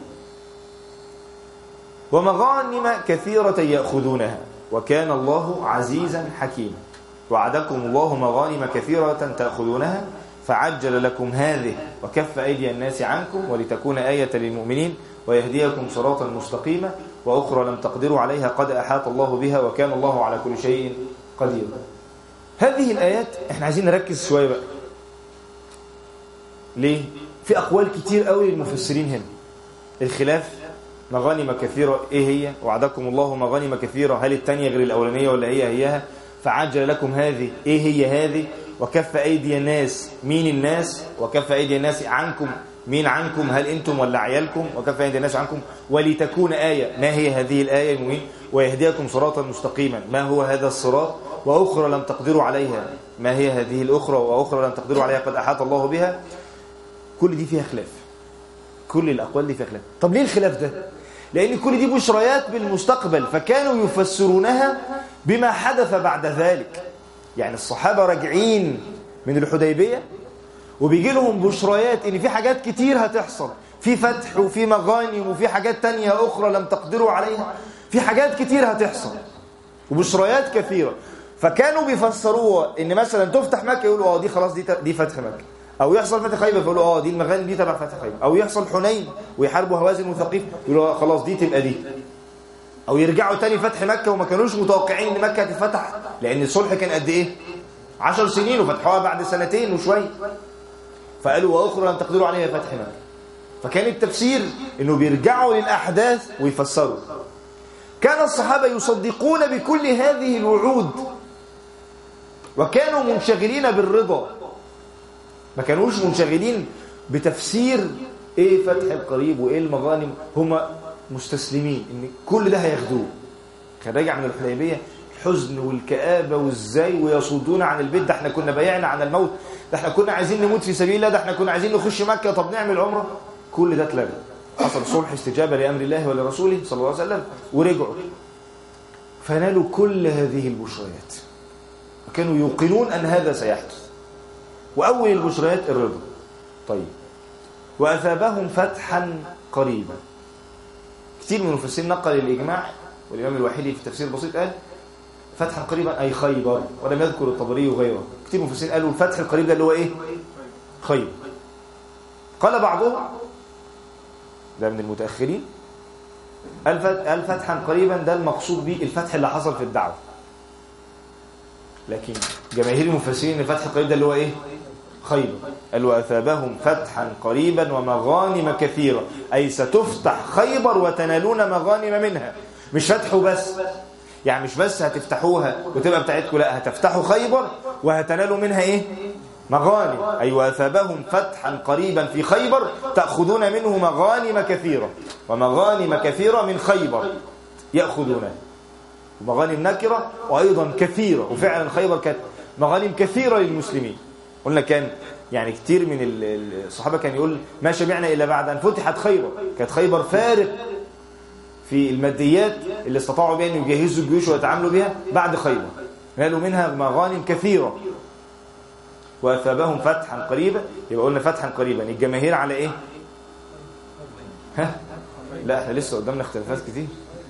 ومغانم كثيرة يأخذونها وكان الله عزيزا حكيما وعدكم الله مغانم كثيرة تأخذونها فعجل لكم هذه وكف أيدي الناس عنكم ولتكون آية للمؤمنين ويهديكم صراطا مستقيما وأخرى لم تقدروا عليها قد أحاط الله بها وكان الله على كل شيء قدير هذه الآيات احنا عايزين نركز شوية بقى ليه؟ في في أقوال كتير قوي للمفسرين هنا الخلاف مغانم كثيرة إيه هي وعدكم الله مغانم كثيرة هل التانية غير الأولانية ولا هي هيها فعجل لكم هذه إيه هي هذه وكف أيدي الناس مين الناس وكف أيدي الناس عنكم مين عنكم هل أنتم ولا عيالكم وكف أيدي الناس عنكم ولتكون آية ما هي هذه الآية المهم ويهديكم صراطا مستقيما ما هو هذا الصراط وأخرى لم تقدروا عليها ما هي هذه الأخرى وأخرى لم تقدروا عليها قد أحاط الله بها كل دي فيها خلاف كل الأقوال دي فيها خلاف طب ليه الخلاف ده لأن كل دي بشريات بالمستقبل فكانوا يفسرونها بما حدث بعد ذلك يعني الصحابة راجعين من الحديبية وبيجي لهم بشريات ان في حاجات كتير هتحصل في فتح وفي مغانم وفي حاجات تانية أخرى لم تقدروا عليها في حاجات كتير هتحصل وبشريات كثيرة فكانوا بيفسروها ان مثلا تفتح مكة يقولوا اه دي خلاص دي دي فتح مكة او يحصل فتح خيبر فيقولوا اه دي المغانم دي تبع فتح خيبر او يحصل حنين ويحاربوا هوازن وثقيف يقولوا آه خلاص دي تبقى دي او يرجعوا تاني فتح مكة وما كانوش متوقعين ان مكة تتفتح لان الصلح كان قد ايه 10 سنين وفتحوها بعد سنتين وشويه فقالوا واخرى لم تقدروا عليها فتح مكة فكان التفسير انه بيرجعوا للاحداث ويفسروا كان الصحابة يصدقون بكل هذه الوعود وكانوا منشغلين بالرضا ما كانوش منشغلين بتفسير ايه فتح القريب وايه المغانم هم مستسلمين ان كل ده هياخدوه كان راجع من الحديبيه الحزن والكآبة والزي ويصدون عن البيت ده احنا كنا بايعنا عن الموت ده احنا كنا عايزين نموت في سبيل الله ده احنا كنا عايزين نخش مكة طب نعمل عمرة كل ده اتلغى حصل صلح استجابة لأمر الله ولرسوله صلى الله عليه وسلم ورجعوا فنالوا كل هذه البشريات وكانوا يوقنون أن هذا سيحدث وأول البشريات الرضا طيب وأثابهم فتحا قريبا كثير من المفسرين نقل الإجماع والإمام الوحيدي في التفسير البسيط قال فتحا قريبا أي خيبر ولم يذكر الطبري وغيره كثير من المفسرين قالوا الفتح القريب ده اللي هو إيه خيبر قال بعضهم ده من المتأخرين قال فتحا قريبا ده المقصود به الفتح اللي حصل في الدعوة لكن جماهير المفسرين الفتح القريب ده اللي هو ايه خيبر قال واثابهم فتحا قريبا ومغانم كثيرة أي ستفتح خيبر وتنالون مغانم منها مش فتحه بس يعني مش بس هتفتحوها وتبقى بتاعتكم لا هتفتحوا خيبر وهتنالوا منها ايه مغانم أي واثابهم فتحا قريبا في خيبر تأخذون منه مغانم كثيرة ومغانم كثيرة من خيبر يأخذونها ومغانم نكرة وأيضا كثيرة وفعلا خيبر كانت مغانم كثيرة للمسلمين قلنا كان يعني كتير من الصحابة كان يقول ما شبعنا إلا بعد أن فتحت خيبر كانت خيبر فارق في الماديات اللي استطاعوا بها أن يجهزوا الجيوش ويتعاملوا بها بعد خيبر نالوا منها مغانم كثيرة وأثابهم فتحا قريبا يبقى قلنا فتحا قريبا الجماهير على إيه ها لا احنا لسه قدامنا اختلافات كتير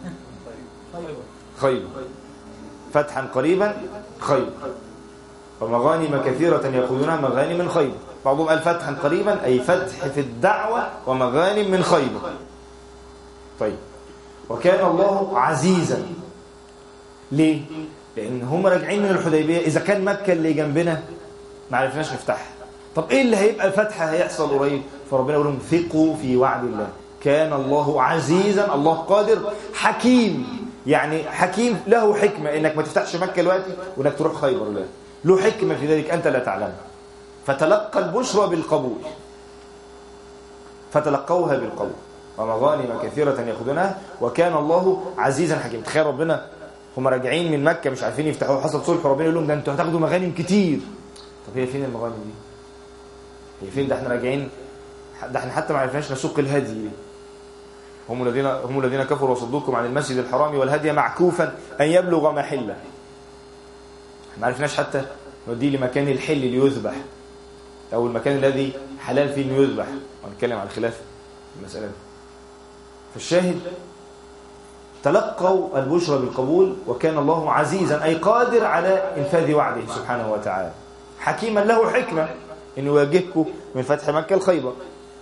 خيبر فتحا قريبا خيبر ومغانم كثيرة يأخذونها مغانم من خيبر بعضهم قال فتحا قريبا أي فتح في الدعوة ومغانم من خيبر طيب وكان الله عزيزا ليه؟ لأن هم راجعين من الحديبية إذا كان مكة اللي جنبنا ما عرفناش نفتحها طب إيه اللي هيبقى الفتح هيحصل قريب فربنا يقول لهم ثقوا في وعد الله كان الله عزيزا الله قادر حكيم يعني حكيم له حكمة إنك ما تفتحش مكة دلوقتي وإنك تروح خيبر له له حكمة في ذلك أنت لا تعلمها فتلقى البشرى بالقبول فتلقوها بالقبول ومغانم كثيرة يأخذونها وكان الله عزيزا حكيما تخيل ربنا هم راجعين من مكة مش عارفين يفتحوا حصل صلح ربنا يقول لهم ده انتوا هتاخدوا مغانم كتير طب هي فين المغانم دي هي فين ده احنا راجعين ده احنا حتى ما عرفناش نسوق الهدي هم الذين هم الذين كفروا وصدوكم عن المسجد الحرام والهدي معكوفا ان يبلغ محله ما عرفناش حتى نوديه لمكان الحل ليذبح او المكان الذي حلال فيه انه يذبح وهنتكلم عن الخلاف في المساله دي فالشاهد تلقوا البشرى بالقبول وكان الله عزيزا أي قادر على إنفاذ وعده سبحانه وتعالى حكيما له حكمة أن يواجهكم من فتح مكة الخيبر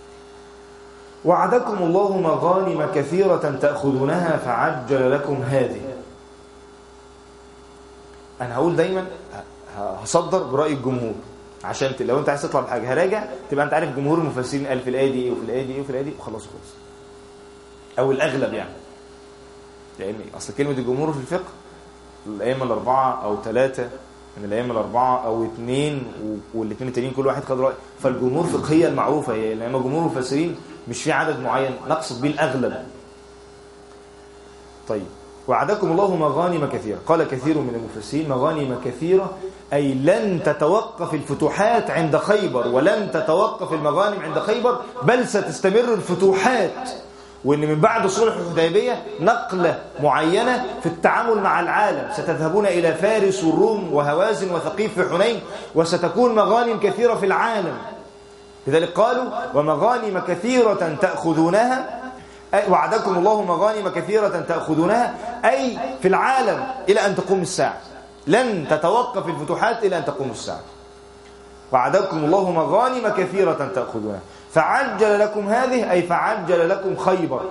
وعدكم الله مغانم كثيرة تأخذونها فعجل لكم هذه أنا هقول دايما هصدر برأي الجمهور عشان ت... لو انت عايز تطلع بحاجه هراجع تبقى انت عارف جمهور المفسرين قال في الايه دي ايه وفي الايه دي ايه وفي الايه دي وخلاص خلص او الاغلب يعني لان اصل كلمه الجمهور في الفقه الائمه الاربعه او ثلاثه من الائمه الاربعه او اثنين والاثنين التانيين كل واحد خد راي فالجمهور فقهيه المعروفه هي لان جمهور المفسرين مش في عدد معين نقصد به الاغلب طيب وعدكم الله مغانم كثيرة قال كثير من المفسرين مغانم كثيرة أي لن تتوقف الفتوحات عند خيبر ولن تتوقف المغانم عند خيبر بل ستستمر الفتوحات وإن من بعد صلح الحديبية نقلة معينة في التعامل مع العالم ستذهبون إلى فارس والروم وهوازن وثقيف في حنين وستكون مغانم كثيرة في العالم لذلك قالوا ومغانم كثيرة تأخذونها وعدكم الله مغانم كثيرة تأخذونها أي في العالم إلى أن تقوم الساعة لن تتوقف الفتوحات إلى أن تقوم الساعة وعدكم الله مغانم كثيرة تأخذونها فعجل لكم هذه أي فعجل لكم خيبر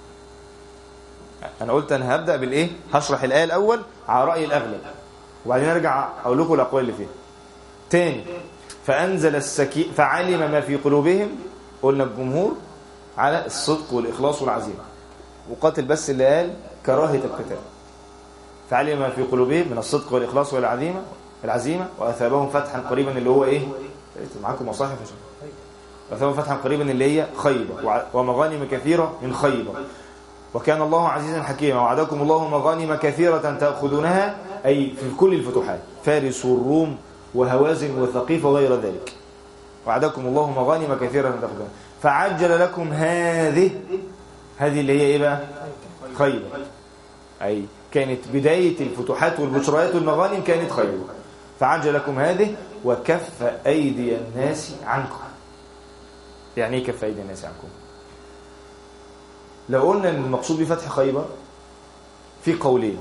أنا قلت أنا هبدأ بالإيه هشرح الآية الأول على رأي الأغلب وبعدين أرجع أقول لكم الأقوال اللي فيها تاني فأنزل السكين فعلم ما في قلوبهم قلنا الجمهور على الصدق والإخلاص والعزيمة وقاتل بس اللي قال كراهية القتال فعلم ما في قلوبهم من الصدق والإخلاص والعزيمة العزيمة وأثابهم فتحا قريبا اللي هو إيه معاكم مصاحف عشان وأثابهم فتحا قريبا اللي هي خيبر ومغانم كثيرة من خيبر وكان الله عزيزا حكيما وعدكم الله مغانم كثيرة تأخذونها أي في كل الفتوحات فارس والروم وهوازن وثقيف وغير ذلك وعدكم الله مغانم كثيرة تأخذونها فعجل لكم هذه هذه اللي هي ايه بقى خيبر اي كانت بداية الفتوحات والبشريات والمغانم كانت خيبر فعجل لكم هذه وكف أيدي الناس عنكم يعني ايه كف أيدي الناس عنكم لو قلنا ان المقصود بفتح خيبر في قولين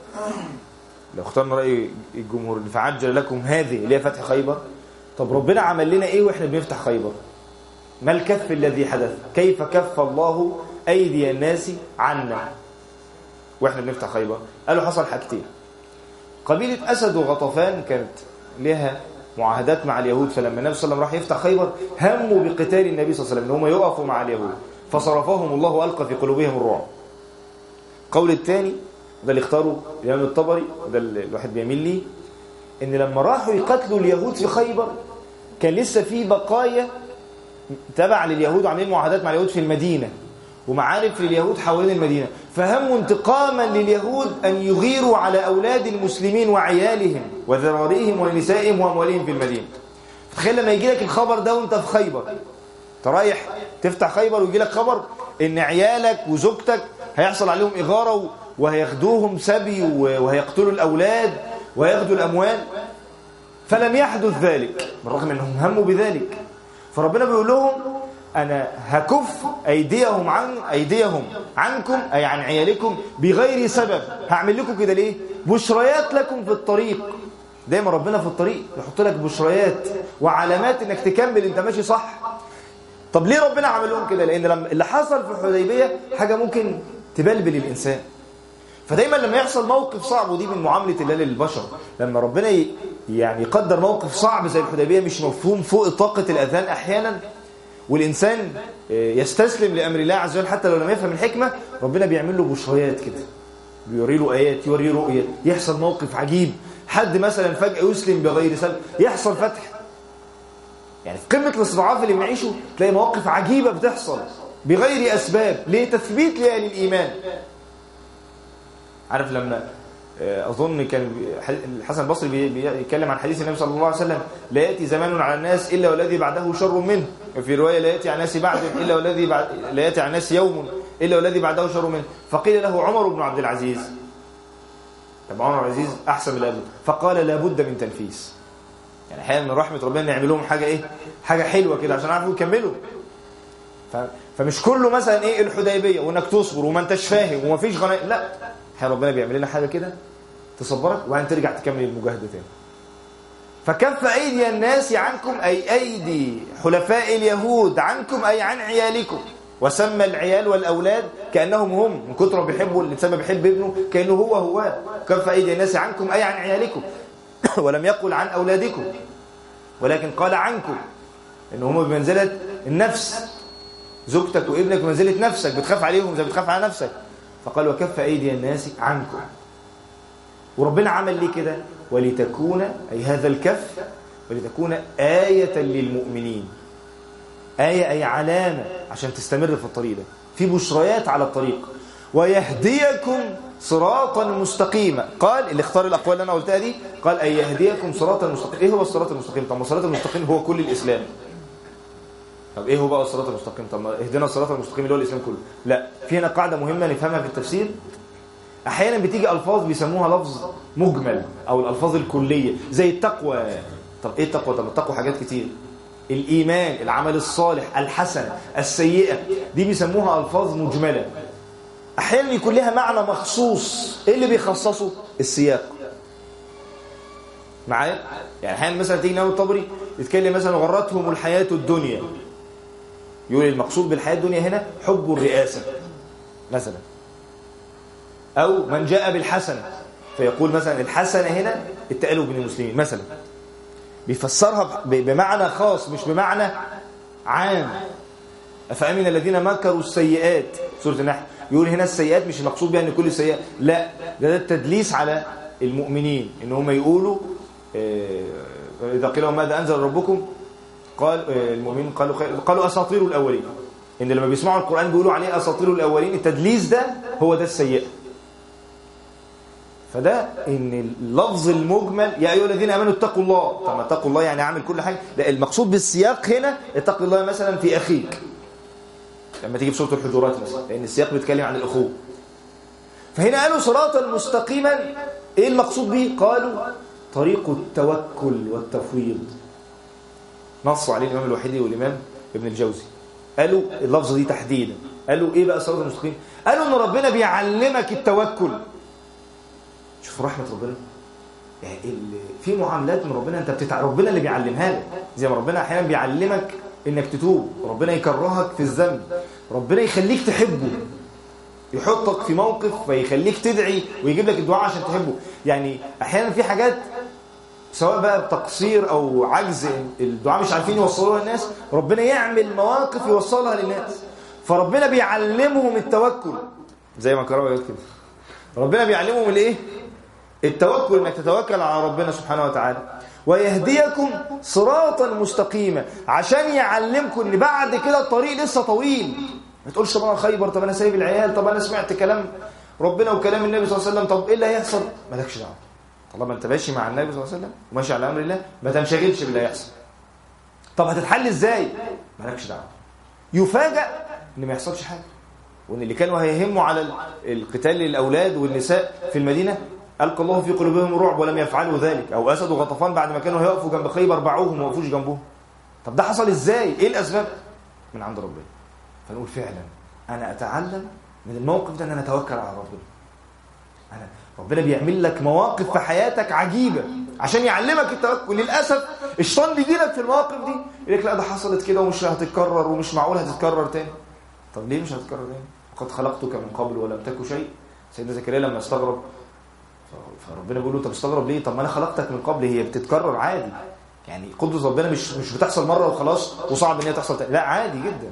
لو اخترنا رأي الجمهور فعجل لكم هذه اللي هي فتح خيبر طب ربنا عمل لنا ايه واحنا بنفتح خيبر ما الكف الذي حدث كيف كف الله أيدي الناس عنا وإحنا بنفتح خيبر قالوا حصل حاجتين قبيلة أسد وغطفان كانت لها معاهدات مع اليهود فلما النبي صلى الله عليه وسلم راح يفتح خيبر هموا بقتال النبي صلى الله عليه وسلم ان هم يقفوا مع اليهود فصرفهم الله وألقى في قلوبهم الرعب قول الثاني ده اللي اختاره الإمام الطبري وده اللي الواحد بيميل ليه ان لما راحوا يقتلوا اليهود في خيبر كان لسه في بقايا تبع لليهود وعاملين معاهدات مع اليهود في المدينة ومعارف لليهود حوالين المدينة فهموا انتقاما لليهود أن يغيروا على أولاد المسلمين وعيالهم وذراريهم ونسائهم وأموالهم في المدينة تخيل لما يجي لك الخبر ده وانت في خيبر انت رايح تفتح خيبر ويجي لك خبر ان عيالك وزوجتك هيحصل عليهم إغارة وهياخدوهم سبي وهيقتلوا الأولاد وياخدوا الأموال فلم يحدث ذلك بالرغم أنهم هموا بذلك فربنا بيقول لهم أنا هكف أيديهم عن أيديهم عنكم أي عن عيالكم بغير سبب هعمل لكم كده ليه بشريات لكم في الطريق دايما ربنا في الطريق يحط لك بشريات وعلامات انك تكمل انت ماشي صح طب ليه ربنا عمل لهم كده لان لما اللي حصل في الحديبيه حاجه ممكن تبلبل الانسان فدايما لما يحصل موقف صعب ودي من معامله الله للبشر لما ربنا يعني يقدر موقف صعب زي الحديبيه مش مفهوم فوق طاقه الاذهان احيانا والإنسان يستسلم لأمر الله عز وجل حتى لو لم يفهم الحكمة ربنا بيعمل له بشريات كده بيوري له آيات يوري رؤية يحصل موقف عجيب حد مثلا فجأة يسلم بغير سبب يحصل فتح يعني في قمة الاستضعاف اللي بنعيشه تلاقي مواقف عجيبة بتحصل بغير أسباب ليه تثبيت لأهل الإيمان عارف لما أظن كان الحسن البصري بيتكلم عن حديث النبي صلى الله عليه وسلم لا يأتي زمان على الناس إلا والذي بعده شر منه في رواية لا يأتي على الناس بعد إلا والذي بعد لا يأتي على الناس يوم إلا والذي بعده شر منه فقيل له عمر بن عبد العزيز طب عمر بن العزيز أحسن من قبله فقال لابد من تنفيس يعني احيانا من رحمة ربنا نعمل لهم حاجة إيه حاجة حلوة كده عشان يعرفوا يكملوا فمش كله مثلا إيه الحديبية وإنك تصبر وما أنتش فاهم وما فيش غنائم لا احيانا ربنا بيعمل لنا حاجة كده تصبرك وبعدين ترجع تكمل المجاهدة تاني فكف أيدي الناس عنكم أي أيدي حلفاء اليهود عنكم أي عن عيالكم وسمى العيال والأولاد كأنهم هم من كتر ما بيحبوا الإنسان ما بيحب ابنه كأنه هو هو كف أيدي الناس عنكم أي عن عيالكم ولم يقل عن أولادكم ولكن قال عنكم ان هم بمنزله النفس زوجتك وابنك بمنزله نفسك بتخاف عليهم زي بتخاف على نفسك فقال وكف ايدي الناس عنكم وربنا عمل ليه كده ولتكون اي هذا الكف ولتكون آية للمؤمنين آية أي علامة عشان تستمر في الطريق ده في بشريات على الطريق ويهديكم صراطا مستقيما قال اللي اختار الأقوال اللي أنا قلتها دي قال أي يهديكم صراطا مستقيما إيه هو الصراط المستقيم طب ما الصراط المستقيم هو كل الإسلام طب إيه هو بقى الصراط المستقيم طب ما اهدنا الصراط المستقيم اللي هو الإسلام كله لا في هنا قاعدة مهمة نفهمها في التفسير أحيانا بتيجي ألفاظ بيسموها لفظ مجمل أو الألفاظ الكلية زي التقوى طب إيه التقوى طب التقوى حاجات كتير الإيمان العمل الصالح الحسنة السيئة دي بيسموها ألفاظ مجملة أحيانا يكون لها معنى مخصوص إيه اللي بيخصصه السياق معايا يعني أحيانا مثلا تيجي ناوي الطبري يتكلم مثلا غرتهم الحياة الدنيا يقول المقصود بالحياة الدنيا هنا حب الرئاسة مثلا أو من جاء بالحسنة فيقول مثلا الحسنة هنا التألف بين المسلمين مثلا بيفسرها بمعنى خاص مش بمعنى عام أفأمن الذين مكروا السيئات سورة النحل يقول هنا السيئات مش المقصود بها ان كل السيئات لا ده, ده التدليس على المؤمنين ان هم يقولوا إذا قيل لهم ماذا أنزل ربكم قال المؤمنين قالوا خير قالوا أساطير الأولين إن لما بيسمعوا القرآن بيقولوا عليه أساطير الأولين التدليس ده هو ده السيئة فده ان اللفظ المجمل يا ايها الذين امنوا اتقوا الله طب اتقوا الله يعني اعمل كل حاجه لا المقصود بالسياق هنا اتق الله مثلا في اخيك لما تيجي في سوره الحجرات مثلا لان السياق بيتكلم عن الاخوه فهنا قالوا صراطا مستقيما ايه المقصود به قالوا طريق التوكل والتفويض نصوا عليه الامام الوحيدي والامام ابن الجوزي قالوا اللفظه دي تحديدا قالوا ايه بقى صراط المستقيم قالوا ان ربنا بيعلمك التوكل شوف رحمة ربنا يعني في معاملات من ربنا انت بتتع... ربنا اللي بيعلمها لك زي ما ربنا احيانا بيعلمك انك تتوب ربنا يكرهك في الذنب ربنا يخليك تحبه يحطك في موقف فيخليك تدعي ويجيب لك الدعاء عشان تحبه يعني احيانا في حاجات سواء بقى بتقصير او عجز الدعاء مش عارفين يوصلوها للناس ربنا يعمل مواقف يوصلها للناس فربنا بيعلمهم التوكل زي ما كرامه قال كده ربنا بيعلمهم الايه التوكل انك تتوكل على ربنا سبحانه وتعالى ويهديكم صراطا مستقيما عشان يعلمكم ان بعد كده الطريق لسه طويل ما تقولش طب انا خيبر طب انا سايب العيال طب انا سمعت كلام ربنا وكلام النبي صلى الله عليه وسلم طب ايه اللي هيحصل مالكش دعوه طالما انت ماشي مع النبي صلى الله عليه وسلم وماشي على امر الله ما تنشغلش باللي هيحصل طب هتتحل ازاي مالكش دعوه يفاجئ ان ما يحصلش حاجه وان اللي كانوا هيهموا على القتال للاولاد والنساء في المدينه ألقى الله في قلوبهم الرعب ولم يفعلوا ذلك أو أسد وغطفان بعد ما كانوا هيقفوا جنب خيبر باعوهم وما وقفوش جنبهم طب ده حصل إزاي؟ إيه الأسباب؟ من عند ربنا فنقول فعلا أنا أتعلم من الموقف ده أن أنا أتوكل على ربنا أنا ربنا بيعمل لك مواقف في حياتك عجيبة عشان يعلمك التوكل للأسف الشيطان بيجي لك في المواقف دي يقول لك لا ده حصلت كده ومش هتتكرر ومش معقول هتتكرر تاني طب ليه مش هتتكرر تاني؟ قد خلقتك من قبل ولم تك شيء سيدنا زكريا لما استغرب فربنا بيقول له طب استغرب ليه طب ما انا خلقتك من قبل هي بتتكرر عادي يعني قدرة ربنا مش مش بتحصل مره وخلاص وصعب ان هي تحصل تاني لا عادي جدا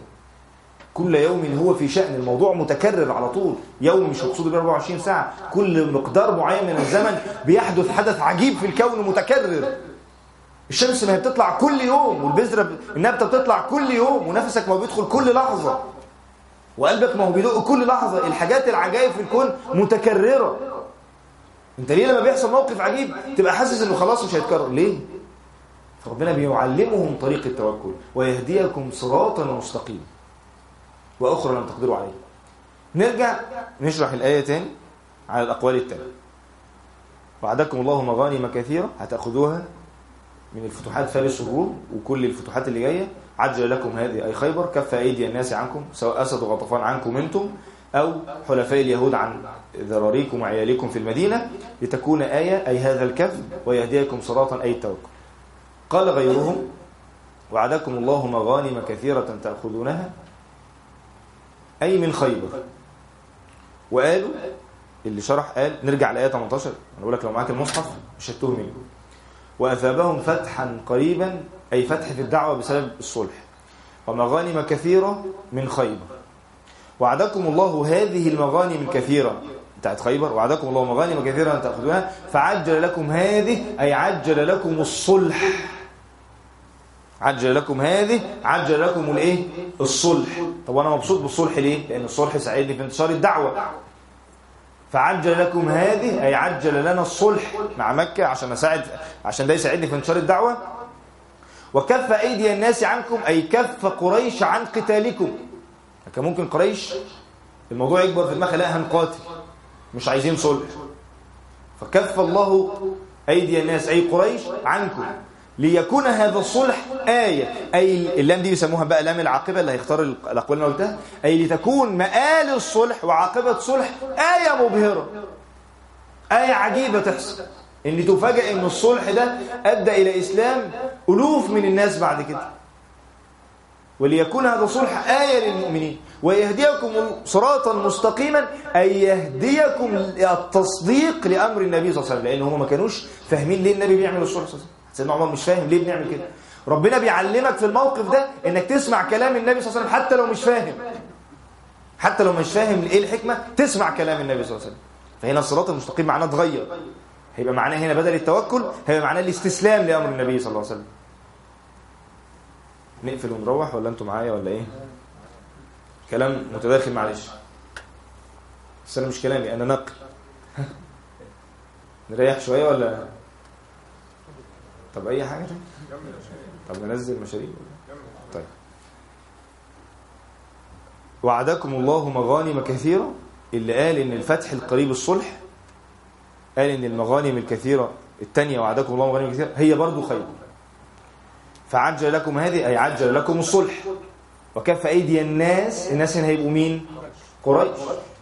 كل يوم هو في شأن الموضوع متكرر على طول يوم مش مقصود ب 24 ساعه كل مقدار معين من الزمن بيحدث حدث عجيب في الكون متكرر الشمس ما هي بتطلع كل يوم والبذره النبته بتطلع كل يوم ونفسك ما بيدخل كل لحظه وقلبك ما هو بيدق كل لحظه الحاجات العجائب في الكون متكرره انت ليه لما بيحصل موقف عجيب تبقى حاسس انه خلاص مش هيتكرر ليه فربنا بيعلمهم طريق التوكل ويهديكم صراطا مستقيما واخرى لم تقدروا عليه نرجع نشرح الايه تاني على الاقوال التاليه وعدكم الله مغانم كثيره هتاخذوها من الفتوحات فارس الروم وكل الفتوحات اللي جايه عجل لكم هذه اي خيبر كف ايدي الناس عنكم سواء اسد وغطفان عنكم انتم أو حلفاء اليهود عن ذراريكم وعياليكم في المدينة لتكون آية أي هذا الكف ويهديكم صراطا أي التوكل قال غيرهم وعدكم الله مغانم كثيرة تأخذونها أي من خيبر وقالوا اللي شرح قال نرجع لآية 18 أنا أقول لك لو معاك المصحف مش هتوه منه وأثابهم فتحا قريبا أي فتح في الدعوة بسبب الصلح ومغانم كثيرة من خيبر وعدكم الله هذه المغانم الكثيرة بتاعت خيبر وعدكم الله مغانم كثيرة أن تأخذوها فعجل لكم هذه أي عجل لكم الصلح عجل لكم هذه عجل لكم الايه الصلح طب انا مبسوط بالصلح ليه لان الصلح ساعدني في انتشار الدعوه فعجل لكم هذه اي عجل لنا الصلح مع مكه عشان اساعد عشان ده يساعدني في انتشار الدعوه وكف ايدي الناس عنكم اي كف قريش عن قتالكم كان ممكن قريش الموضوع يكبر في دماغها لا هنقاتل مش عايزين صلح فكف الله ايدي الناس اي قريش عنكم ليكون هذا الصلح آية أي اللام دي بيسموها بقى لام العاقبة اللي هيختار الأقوال اللي قلتها أي لتكون مآل الصلح وعاقبة الصلح آية مبهرة آية عجيبة تحصل إن تفاجئ إن الصلح ده أدى إلى إسلام ألوف من الناس بعد كده وليكون هذا الصلح آية للمؤمنين ويهديكم صراطا مستقيما أي يهديكم التصديق لأمر النبي صلى الله عليه وسلم لأن هم ما كانوش فاهمين ليه النبي بيعمل الصلح صلى الله عليه وسلم سيدنا عمر مش فاهم ليه بنعمل كده ربنا بيعلمك في الموقف ده انك تسمع كلام النبي صلى الله عليه وسلم حتى لو مش فاهم حتى لو مش فاهم ايه الحكمه تسمع كلام النبي صلى الله عليه وسلم فهنا الصراط المستقيم معناه اتغير هيبقى معناه هنا بدل التوكل هيبقى معناه الاستسلام لامر النبي صلى الله عليه وسلم نقفل ونروح ولا انتوا معايا ولا ايه كلام متداخل معلش بس انا مش كلامي انا نقل نريح شويه ولا طب اي حاجه طب ننزل مشاريع طيب وعدكم الله مغانم كثيره اللي قال ان الفتح القريب الصلح قال ان المغانم الكثيره الثانيه وعدكم الله مغانم كثيره هي برضو خير فعجل لكم هذه اي عجل لكم الصلح وكف ايدي الناس الناس هنا هيبقوا مين قريش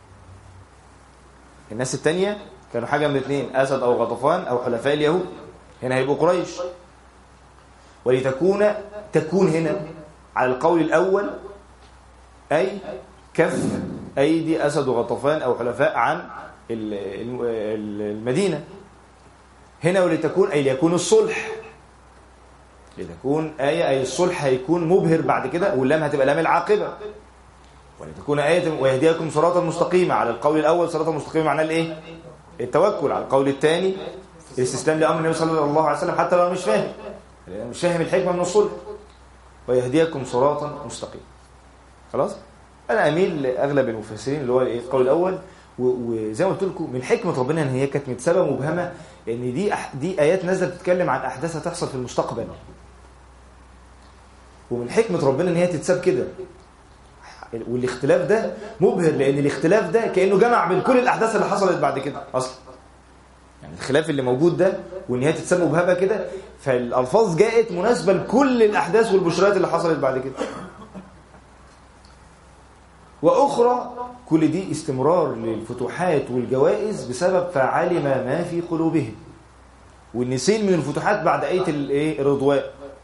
الناس الثانيه كانوا حاجه من الاثنين اسد او غطفان او حلفاء اليهود هنا هيبقوا قريش ولتكون تكون هنا على القول الأول أي كف أيدي أسد وغطفان أو حلفاء عن المدينة هنا ولتكون أي ليكون الصلح لتكون آية أي الصلح هيكون مبهر بعد كده واللام هتبقى لام العاقبة ولتكون آية ويهديكم صراطا مستقيمة على القول الأول صراطا مستقيمة معناه الإيه؟ التوكل على القول الثاني الاستسلام لامر النبي صلى الله عليه وسلم حتى لو مش فاهم مش فاهم الحكمه من الصلح ويهديكم صراطا مستقيما خلاص انا اميل لاغلب المفسرين اللي هو ايه القول الاول وزي ما قلت لكم من حكمه ربنا ان هي كانت متسابه مبهمه ان دي أح... دي ايات نازله بتتكلم عن احداث هتحصل في المستقبل ومن حكمه ربنا ان هي تتساب كده والاختلاف ده مبهر لان الاختلاف ده كانه جمع بين كل الاحداث اللي حصلت بعد كده اصلا يعني الخلاف اللي موجود ده وان هي تتسمى مبهمه كده فالالفاظ جاءت مناسبه لكل الاحداث والبشرات اللي حصلت بعد كده واخرى كل دي استمرار للفتوحات والجوائز بسبب فعلم ما في قلوبهم والنسين من الفتوحات بعد ايه الايه الرضوان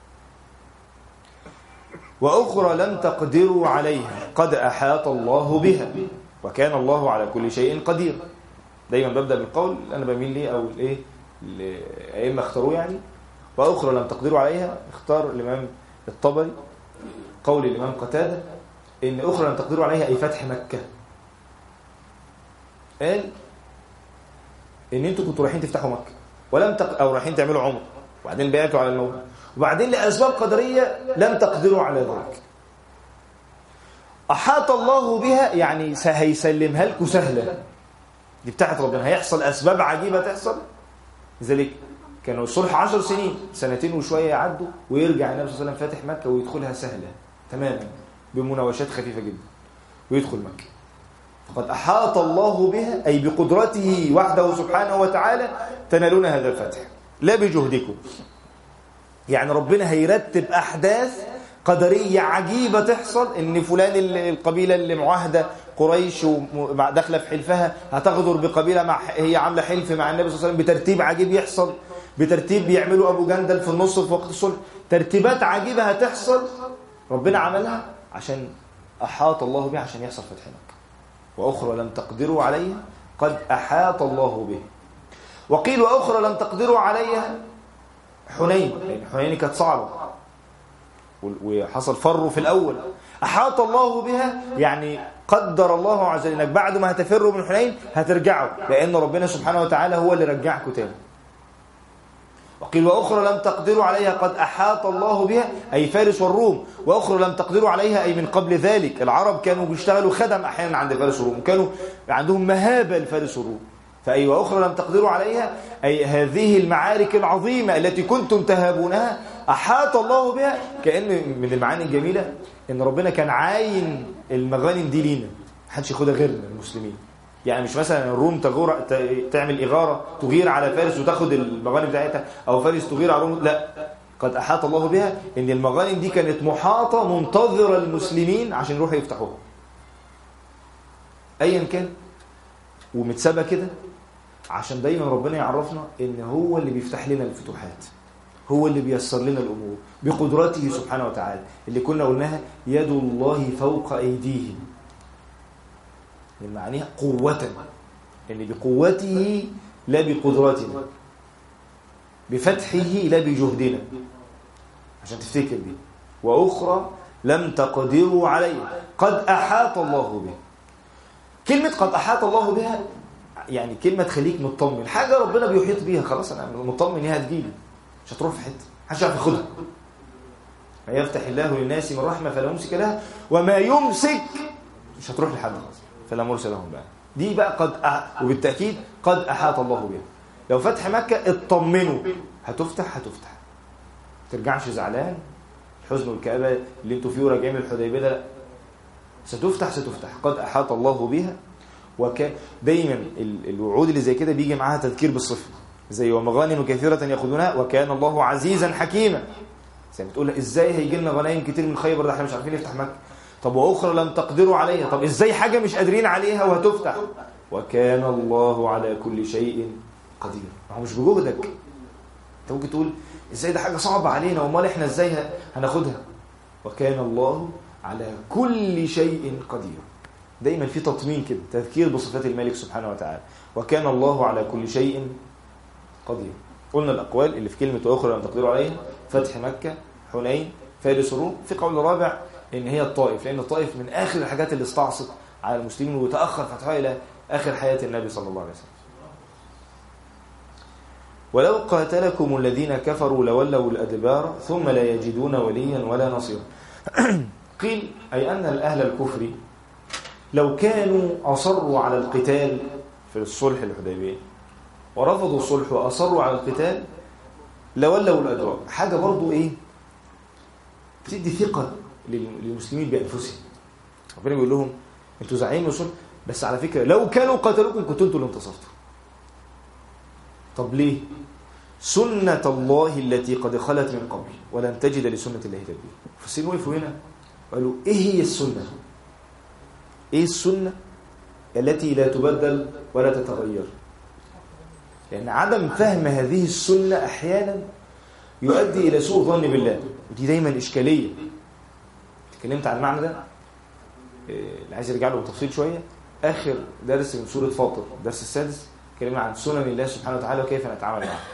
واخرى لم تقدروا عليها قد احاط الله بها وكان الله على كل شيء قدير دايما ببدا بالقول اللي انا بميل ليه او الايه الائمه اختاروه يعني واخرى لم تقدروا عليها اختار الامام الطبري قول الامام قتاده ان اخرى لم تقدروا عليها اي فتح مكه قال ان انتوا كنتوا رايحين تفتحوا مكه ولم تق... او رايحين تعملوا عمره وبعدين بعتوا على الموضوع وبعدين لاسباب قدريه لم تقدروا على ذلك احاط الله بها يعني هيسلمها لكم سهله دي بتاعت ربنا هيحصل أسباب عجيبة تحصل لذلك كانوا الصلح عشر سنين سنتين وشوية يعدوا ويرجع النبي صلى الله عليه وسلم فاتح مكة ويدخلها سهلة تماما بمناوشات خفيفة جدا ويدخل مكة فقد أحاط الله بها أي بقدرته وحده سبحانه وتعالى تنالون هذا الفتح لا بجهدكم يعني ربنا هيرتب أحداث قدرية عجيبة تحصل ان فلان القبيلة اللي معاهدة قريش وداخله في حلفها هتغدر بقبيلة مع هي عاملة حلف مع النبي صلى الله عليه وسلم بترتيب عجيب يحصل بترتيب بيعملوا ابو جندل في النص في وقت الصلح ترتيبات عجيبة هتحصل ربنا عملها عشان احاط الله بها عشان يحصل فتح مكة واخرى لم تقدروا عليها قد احاط الله به وقيل واخرى لم تقدروا عليها حنين لأن حنين كانت صعبة وحصل فر في الأول أحاط الله بها يعني قدر الله عز وجل انك بعد ما هتفروا من حنين هترجعوا لان ربنا سبحانه وتعالى هو اللي رجعكم تاني وقيل واخرى لم تقدروا عليها قد احاط الله بها اي فارس والروم واخرى لم تقدروا عليها اي من قبل ذلك العرب كانوا بيشتغلوا خدم احيانا عند فارس والروم كانوا عندهم مهابه لفارس والروم فأي وأخرى لم تقدروا عليها أي هذه المعارك العظيمة التي كنتم تهابونها أحاط الله بها كأن من المعاني الجميلة إن ربنا كان عاين المغانم دي لينا محدش ياخدها غيرنا المسلمين يعني مش مثلا الروم تغور تعمل إغارة تغير على فارس وتاخد المغانم بتاعتها أو فارس تغير على الروم لا قد أحاط الله بها إن المغانم دي كانت محاطة منتظرة المسلمين عشان يروحوا يفتحوها أيا كان ومتسابة كده عشان دايما ربنا يعرفنا ان هو اللي بيفتح لنا الفتوحات هو اللي بيسر لنا الامور بقدرته سبحانه وتعالى اللي كنا قلناها يد الله فوق ايديهم من معناها قوة ان بقوته لا بقدرتنا بفتحه لا بجهدنا عشان تفتكر دي واخرى لم تقدروا عليها قد احاط الله بها كلمة قد احاط الله بها يعني كلمة تخليك مطمن حاجة ربنا بيحيط بيها خلاص أنا مطمن هي هتجيلي مش هتروح في حتة محدش يعرف ياخدها ما يفتح الله للناس من رحمة فلا ممسك لها وما يمسك مش هتروح لحد خلاص فلا مرسل لهم بقى دي بقى قد أح... وبالتأكيد قد أحاط الله بها لو فتح مكة اطمنوا هتفتح هتفتح ما ترجعش زعلان الحزن والكآبة اللي انتوا فيه راجعين من الحديبية ده لا ستفتح ستفتح قد أحاط الله بها وك دايما الوعود اللي زي كده بيجي معاها تذكير بالصفه زي ومغانم كثيره ياخذونها وكان الله عزيزا حكيما زي بتقول ازاي هيجي لنا غنايم كتير من خيبر ده احنا مش عارفين نفتح مكه طب واخرى لم تقدروا عليها طب ازاي حاجه مش قادرين عليها وهتفتح وكان الله على كل شيء قدير هو مش بجهدك انت ممكن تقول ازاي ده حاجه صعبه علينا امال احنا ازاي هناخدها وكان الله على كل شيء قدير دايما في تطمين كده تذكير بصفات الملك سبحانه وتعالى وكان الله على كل شيء قدير قلنا الأقوال اللي في كلمة وأخرى لم تقدروا عليها فتح مكة حنين فارس الروم في قول رابع إن هي الطائف لأن الطائف من آخر الحاجات اللي استعصت على المسلمين وتأخر فتحها إلى آخر حياة النبي صلى الله عليه وسلم ولو قاتلكم الذين كفروا لولوا الأدبار ثم لا يجدون وليا ولا نصيرا قيل أي أن الأهل الكفر لو كانوا أصروا على القتال في الصلح الحديبية ورفضوا الصلح وأصروا على القتال لولوا الأدبار حاجة برضو إيه بتدي ثقة للمسلمين بأنفسهم ربنا بيقول لهم انتوا زعيم الصلح بس على فكرة لو كانوا قتلوكم كنتوا انتوا اللي انتصرتوا طب ليه سنة الله التي قد خلت من قبل ولن تجد لسنة الله تبديلا فالسين وقفوا هنا قالوا ايه هي السنة ايه السنة التي لا تبدل ولا تتغير لأن عدم فهم هذه السنة أحيانا يؤدي إلى سوء ظن بالله ودي دايما إشكالية اتكلمت عن المعنى ده اللي عايز يرجع له بتفصيل شوية آخر درس من سورة فاطر الدرس السادس اتكلمنا عن سنن الله سبحانه وتعالى وكيف نتعامل معها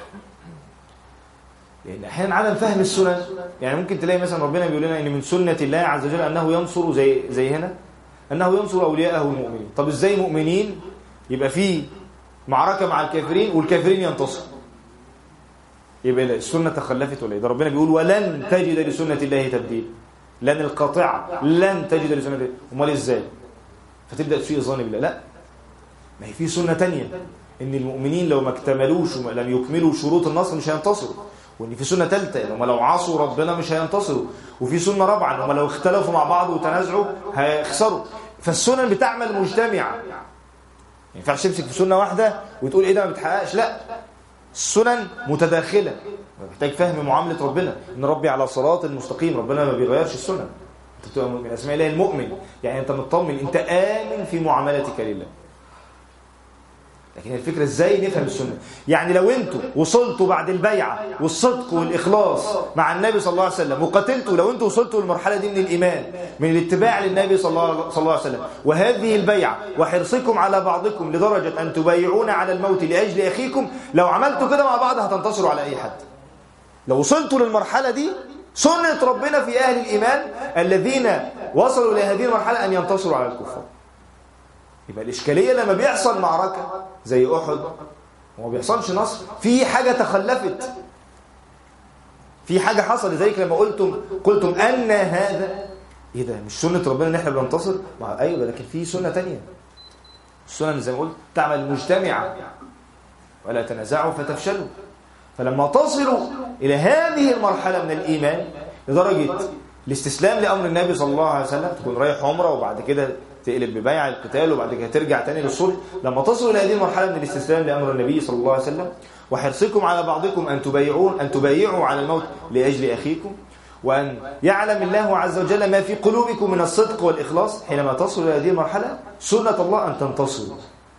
لأن أحيانا عدم فهم السنن يعني ممكن تلاقي مثلا ربنا بيقول لنا إن من سنة الله عز وجل أنه ينصر زي زي هنا أنه ينصر أولياءه المؤمنين طب إزاي مؤمنين يبقى في معركة مع الكافرين والكافرين ينتصروا يبقى السنة تخلفت ولا إيه ده ربنا بيقول ولن تجد لسنة الله تبديل لن القاطعة لن تجد لسنة الله أمال إزاي فتبدأ تسيء الظن بالله لا ما هي في سنة تانية إن المؤمنين لو ما اكتملوش ولم يكملوا شروط النصر مش هينتصروا وإن في سنة ثالثة إن هم لو عصوا ربنا مش هينتصروا وفي سنة رابعة إن هم لو اختلفوا مع بعض وتنازعوا هيخسروا فالسنن بتعمل مجتمعة ما ينفعش تمسك في سنة واحدة وتقول إيه ده ما بتحققش لا السنن متداخلة محتاج فهم معاملة ربنا إن ربي على صراط المستقيم ربنا ما بيغيرش السنن أنت بتبقى من أسماء الله المؤمن يعني أنت مطمن أنت آمن في معاملتك لله لكن الفكرة ازاي نفهم السنة يعني لو انتوا وصلتوا بعد البيعة والصدق والإخلاص مع النبي صلى الله عليه وسلم وقتلتوا لو انتوا وصلتوا للمرحلة دي من الإيمان من الاتباع للنبي صلى الله, صلى الله عليه وسلم وهذه البيعة وحرصكم على بعضكم لدرجة أن تبايعون على الموت لأجل أخيكم لو عملتوا كده مع بعض هتنتصروا على أي حد لو وصلتوا للمرحلة دي سنة ربنا في أهل الإيمان الذين وصلوا لهذه المرحلة أن ينتصروا على الكفار يبقى الإشكالية لما بيحصل معركة زي أحد وما بيحصلش نصر في حاجة تخلفت في حاجة حصل لذلك لما قلتم قلتم أن هذا إيه ده مش سنة ربنا إن إحنا بننتصر مع أيوة لكن في سنة تانية السنة زي ما قلت تعمل مجتمعة ولا تنازعوا فتفشلوا فلما تصلوا إلى هذه المرحلة من الإيمان لدرجة الاستسلام لأمر النبي صلى الله عليه وسلم تكون رايح عمرة وبعد كده تقلب ببيع القتال وبعد كده ترجع تاني للصلح لما تصلوا إلى هذه المرحلة من الاستسلام لأمر النبي صلى الله عليه وسلم وحرصكم على بعضكم أن تبايعون أن تبايعوا على الموت لأجل أخيكم وأن يعلم الله عز وجل ما في قلوبكم من الصدق والإخلاص حينما تصلوا إلى هذه المرحلة سنة الله أن تنتصروا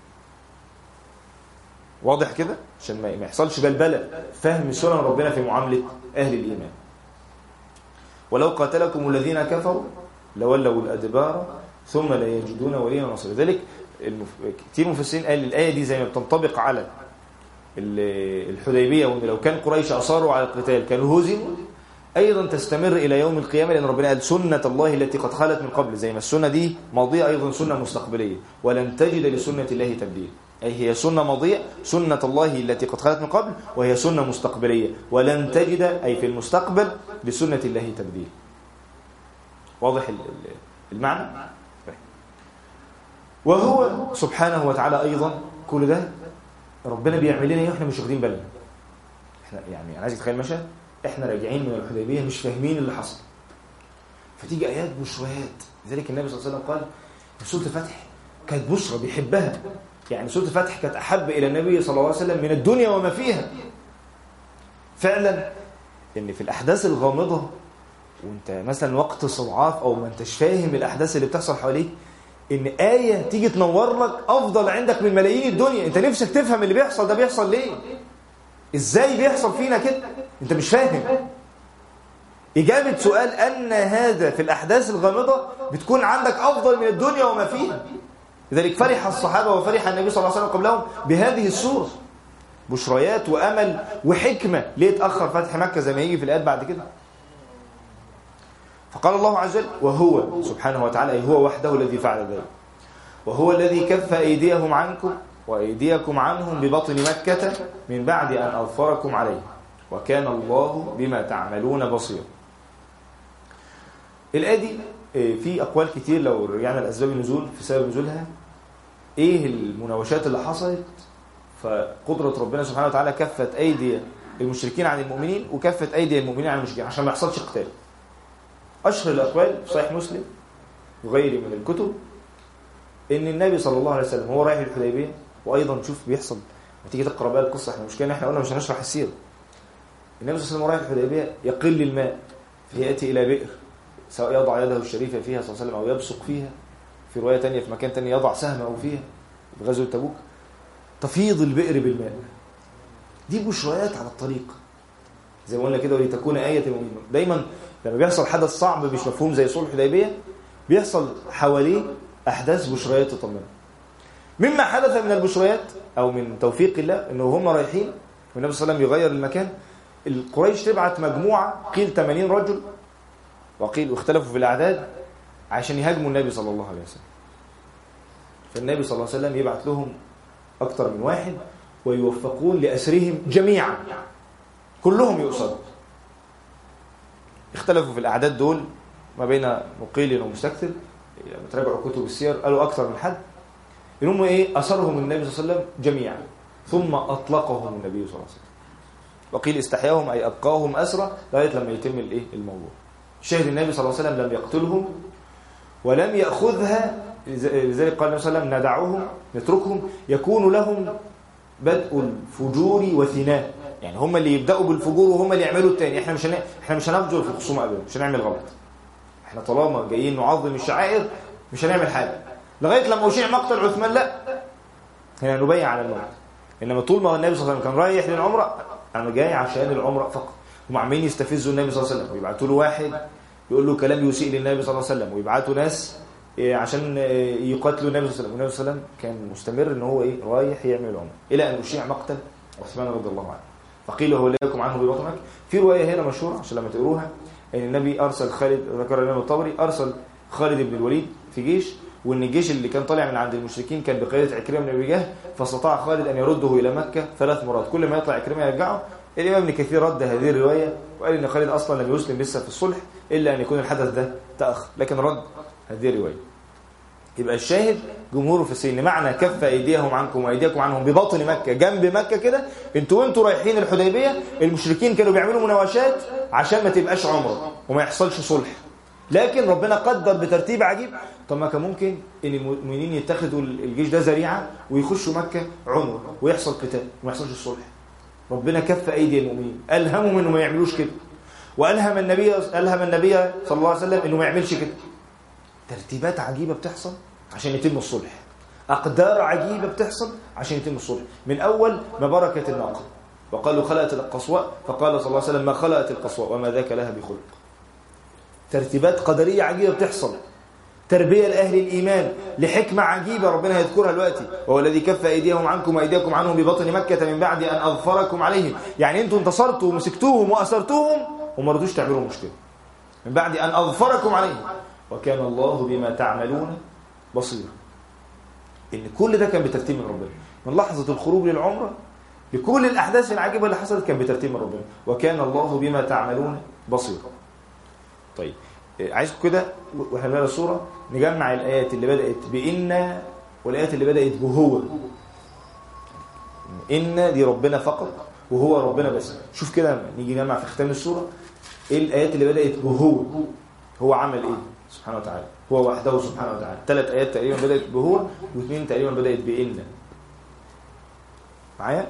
واضح كده عشان ما يحصلش بلبلة فهم سنن ربنا في معاملة أهل الإيمان ولو قاتلكم الذين كفروا لولوا الأدبار ثم لا يجدون وليا نصيرا ذلك المف... كتير مفسرين قال الآية دي زي ما بتنطبق على الحديبية وإن لو كان قريش أصاروا على القتال كانوا هزموا أيضا تستمر إلى يوم القيامة لأن ربنا قال سنة الله التي قد خلت من قبل زي ما السنة دي ماضية أيضا سنة مستقبلية ولن تجد لسنة الله تبديل أي هي سنة ماضية سنة الله التي قد خلت من قبل وهي سنة مستقبلية ولن تجد أي في المستقبل لسنة الله تبديل واضح المعنى وهو سبحانه وتعالى أيضا كل ده ربنا بيعمل لنا احنا مش واخدين بالنا احنا يعني انا عايز اتخيل مشهد احنا راجعين من الحديبيه مش فاهمين اللي حصل فتيجي ايات بشريات لذلك النبي صلى الله عليه وسلم قال سوره الفتح كانت بشرى بيحبها يعني سوره الفتح كانت احب الى النبي صلى الله عليه وسلم من الدنيا وما فيها فعلا ان في الاحداث الغامضه وانت مثلا وقت صدعاف او ما انتش فاهم الاحداث اللي بتحصل حواليك ان آية تيجي تنور لك أفضل عندك من ملايين الدنيا أنت نفسك تفهم اللي بيحصل ده بيحصل ليه إزاي بيحصل فينا كده أنت مش فاهم إجابة سؤال أن هذا في الأحداث الغامضة بتكون عندك أفضل من الدنيا وما فيها لذلك فرح الصحابة وفرح النبي صلى الله عليه وسلم قبلهم بهذه السورة بشريات وأمل وحكمة ليه تأخر فتح مكة زي ما يجي في الآيات بعد كده فقال الله عز وجل وهو سبحانه وتعالى أي هو وحده الذي فعل ذلك وهو الذي كف أيديهم عنكم وأيديكم عنهم ببطن مكة من بعد أن أظفركم عليه وكان الله بما تعملون بصيرا الآية دي في أقوال كتير لو رجعنا لأسباب النزول في سبب نزولها إيه المناوشات اللي حصلت فقدرة ربنا سبحانه وتعالى كفت أيدي المشركين عن المؤمنين وكفت أيدي المؤمنين عن المشركين عشان ما يحصلش قتال أشهر الأقوال في صحيح مسلم وغيره من الكتب إن النبي صلى الله عليه وسلم هو رايح الحديبية وأيضا شوف بيحصل ما تيجي تقرأ بقى القصة احنا مشكلة احنا قلنا مش هنشرح السيرة النبي صلى الله عليه وسلم رايح الحديبية يقل الماء فيأتي إلى بئر سواء يضع يده الشريفة فيها صلى الله عليه وسلم أو يبصق فيها في رواية تانية في مكان تاني يضع سهمه فيها في غزوة تبوك تفيض البئر بالماء دي بشريات على الطريق زي ما قلنا كده ولتكون آية المؤمنين دايما لما بيحصل حدث صعب مش مفهوم زي صلح الحديبية بيحصل حواليه أحداث بشريات تطمنا مما حدث من البشريات أو من توفيق الله أنه هم رايحين والنبي صلى الله عليه وسلم يغير المكان القريش تبعت مجموعة قيل 80 رجل وقيل واختلفوا في الأعداد عشان يهاجموا النبي صلى الله عليه وسلم فالنبي صلى الله عليه وسلم يبعث لهم أكثر من واحد ويوفقون لأسرهم جميعا كلهم يقصدوا اختلفوا في الأعداد دول ما بين مقيل ومستكثر لما تراجعوا كتب السير قالوا أكثر من حد إنهم إيه أسرهم النبي صلى الله عليه وسلم جميعا ثم أطلقهم النبي صلى الله عليه وسلم وقيل استحياهم أي أبقاهم أسرى لغاية لما يتم الإيه الموضوع شاهد النبي صلى الله عليه وسلم لم يقتلهم ولم يأخذها لذلك قال النبي صلى الله عليه وسلم ندعوهم نتركهم يكون لهم بدء الفجور وثناء يعني هم اللي يبداوا بالفجور وهم اللي يعملوا الثاني احنا مش هن... احنا مش هنفجر في الخصومه ابدا مش هنعمل غلط احنا طالما جايين نعظم الشعائر مش هنعمل حاجه لغايه لما اشيع مقتل عثمان لا هنا نبيع على الموت انما طول ما النبي صلى الله عليه وسلم كان رايح للعمره انا جاي عشان العمره فقط هم عمالين يستفزوا النبي صلى الله عليه وسلم ويبعتوا له واحد يقول له كلام يسيء للنبي صلى الله عليه وسلم ويبعتوا ناس عشان يقاتلوا النبي صلى الله عليه وسلم والنبي صلى الله عليه وسلم كان مستمر ان هو ايه رايح يعمل العمره الى ان اشيع مقتل عثمان رضي الله عنه فقيل هو ليكم عنه ببطن مكة في رواية هنا مشهورة عشان لما تقروها ان النبي ارسل خالد ذكر الامام الطبري ارسل خالد بن الوليد في جيش وان الجيش اللي كان طالع من عند المشركين كان بقياده عكرمه بن ابي جهل فاستطاع خالد ان يرده الى مكه ثلاث مرات كل ما يطلع عكرمه يرجعه الامام ابن كثير رد هذه الروايه وقال ان خالد اصلا لم يسلم لسه في الصلح الا ان يكون الحدث ده تاخر لكن رد هذه الروايه يبقى الشاهد جمهور في السن معنى كف ايديهم عنكم وايديكم عنهم بباطن مكه جنب مكه كده انتوا وانتوا رايحين الحديبيه المشركين كانوا بيعملوا مناوشات عشان ما تبقاش عمره وما يحصلش صلح لكن ربنا قدر بترتيب عجيب طب ما كان ممكن ان المؤمنين يتخذوا الجيش ده ذريعه ويخشوا مكه عمره ويحصل قتال وما يحصلش الصلح ربنا كف ايدي المؤمنين الهمهم انه ما يعملوش كده والهم النبي الهم النبي صلى الله عليه وسلم انه ما يعملش كده ترتيبات عجيبه بتحصل عشان يتم الصلح اقدار عجيبه بتحصل عشان يتم الصلح من اول ما بركه الناقه وقالوا خلقت القصواء فقال صلى الله عليه وسلم ما خلقت القصواء وما ذاك لها بخلق ترتيبات قدريه عجيبه بتحصل تربيه لاهل الايمان لحكمه عجيبه ربنا يذكرها دلوقتي وهو الذي كف ايديهم عنكم وايديكم عنهم ببطن مكه من بعد ان اظفركم عليهم يعني انتم انتصرتوا ومسكتوهم واسرتوهم وما رضوش تعملوا مشكله من بعد ان اظفركم عليهم وكان الله بما تعملون بصيرا ان كل ده كان بترتيب من ربنا من لحظه الخروج للعمره لكل الاحداث العجيبه اللي حصلت كان بترتيب من ربنا وكان الله بما تعملون بصيرا طيب عايزكم كده واحنا بنقرا السوره نجمع الايات اللي بدات بان والايات اللي بدات بهو ان دي ربنا فقط وهو ربنا بس شوف كده نيجي نجمع في ختام السوره ايه الايات اللي بدات بهو هو عمل ايه سبحانه وتعالى هو وحده سبحانه وتعالى ثلاث ايات تقريبا بدات بهو واثنين تقريبا بدات بان معايا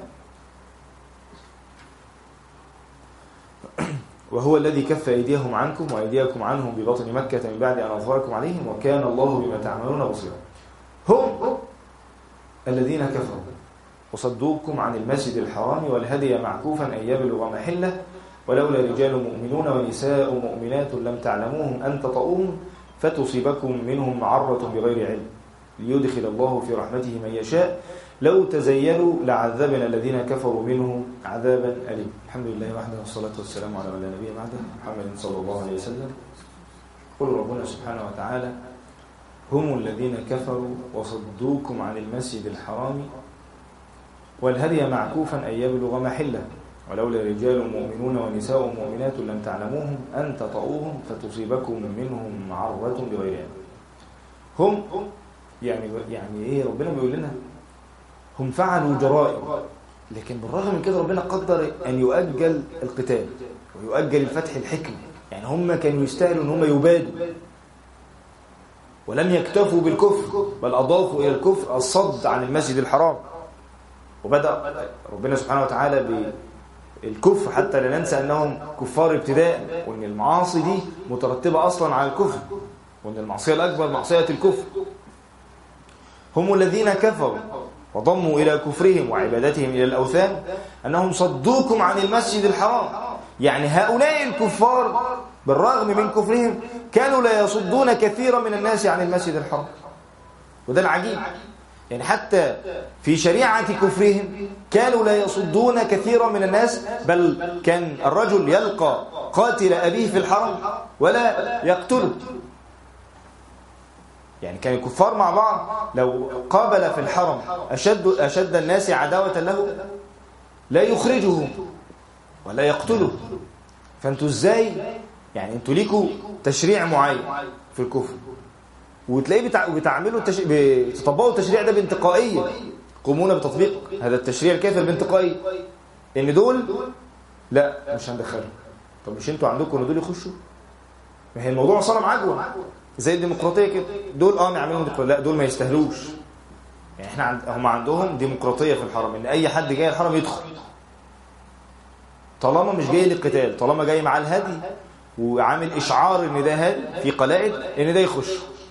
وهو الذي كف أيديهم عنكم وأيديكم عنهم ببطن مكة من بعد أن أظهركم عليهم وكان الله بما تعملون بصيرا هم الذين كفروا وصدوكم عن المسجد الحرام والهدي معكوفا أن يبلغ محله ولولا رجال مؤمنون ونساء مؤمنات لم تعلموهم أن تطؤوهم فتصيبكم منهم معرة بغير علم ليدخل الله في رحمته من يشاء لو تزينوا لعذبنا الذين كفروا منهم عذابا أليم الحمد لله وحده والصلاة والسلام على من لا نبي بعده محمد صلى الله عليه وسلم قل ربنا سبحانه وتعالى هم الذين كفروا وصدوكم عن المسجد الحرام والهدي معكوفا أن يبلغ محله ولولا رجال مؤمنون ونساء مؤمنات لم تعلموهم أن تطؤوهم فتصيبكم منهم معرة بغير علم هم يعني يعني ايه ربنا بيقول لنا هم فعلوا جرائم لكن بالرغم من كده ربنا قدر ان يؤجل القتال ويؤجل الفتح الحكمي يعني هم كانوا يستاهلوا ان هم يبادوا ولم يكتفوا بالكفر بل اضافوا الى الكفر الصد عن المسجد الحرام وبدا ربنا سبحانه وتعالى بالكفر حتى لا ننسى انهم كفار ابتداء وان المعاصي دي مترتبه اصلا على الكفر وان المعصيه الاكبر معصيه الكفر هم الذين كفروا وضموا إلى كفرهم وعبادتهم إلى الأوثان أنهم صدوكم عن المسجد الحرام يعني هؤلاء الكفار بالرغم من كفرهم كانوا لا يصدون كثيرا من الناس عن المسجد الحرام وده العجيب يعني حتى في شريعة كفرهم كانوا لا يصدون كثيرا من الناس بل كان الرجل يلقى قاتل أبيه في الحرم ولا يقتله يعني كان الكفار مع بعض لو قابل في الحرم أشد, أشد الناس عداوة له لا يخرجه ولا يقتله فانتوا ازاي يعني انتوا ليكوا تشريع معين في الكفر وتلاقيه بتع... بتعملوا التش... بتطبقوا التشريع ده بانتقائيه قومون بتطبيق هذا التشريع الكافر بانتقائيه ان دول لا مش هندخلهم طب مش انتوا عندكم ان دول يخشوا ما هي الموضوع صار عجوه زي الديمقراطيه كده دول اه نعملهم ديمقراطيه لا دول ما يستاهلوش يعني احنا عند... هم عندهم ديمقراطيه في الحرم ان اي حد جاي الحرم يدخل طالما مش جاي للقتال طالما جاي مع الهدي وعامل اشعار ان ده هادي في قلائد ان ده يخش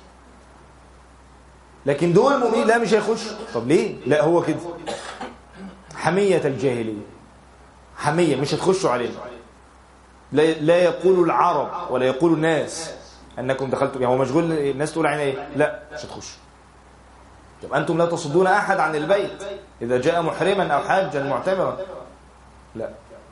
لكن دول المؤمنين لا مش هيخش طب ليه لا هو كده حميه الجاهليه حميه مش هتخشوا علينا لا لا يقول العرب ولا يقول الناس انكم دخلتم يعني هو مشغول الناس تقول علينا ايه لا مش هتخش طب انتم لا تصدون احد عن البيت اذا جاء محرما او حاجا معتمرا لا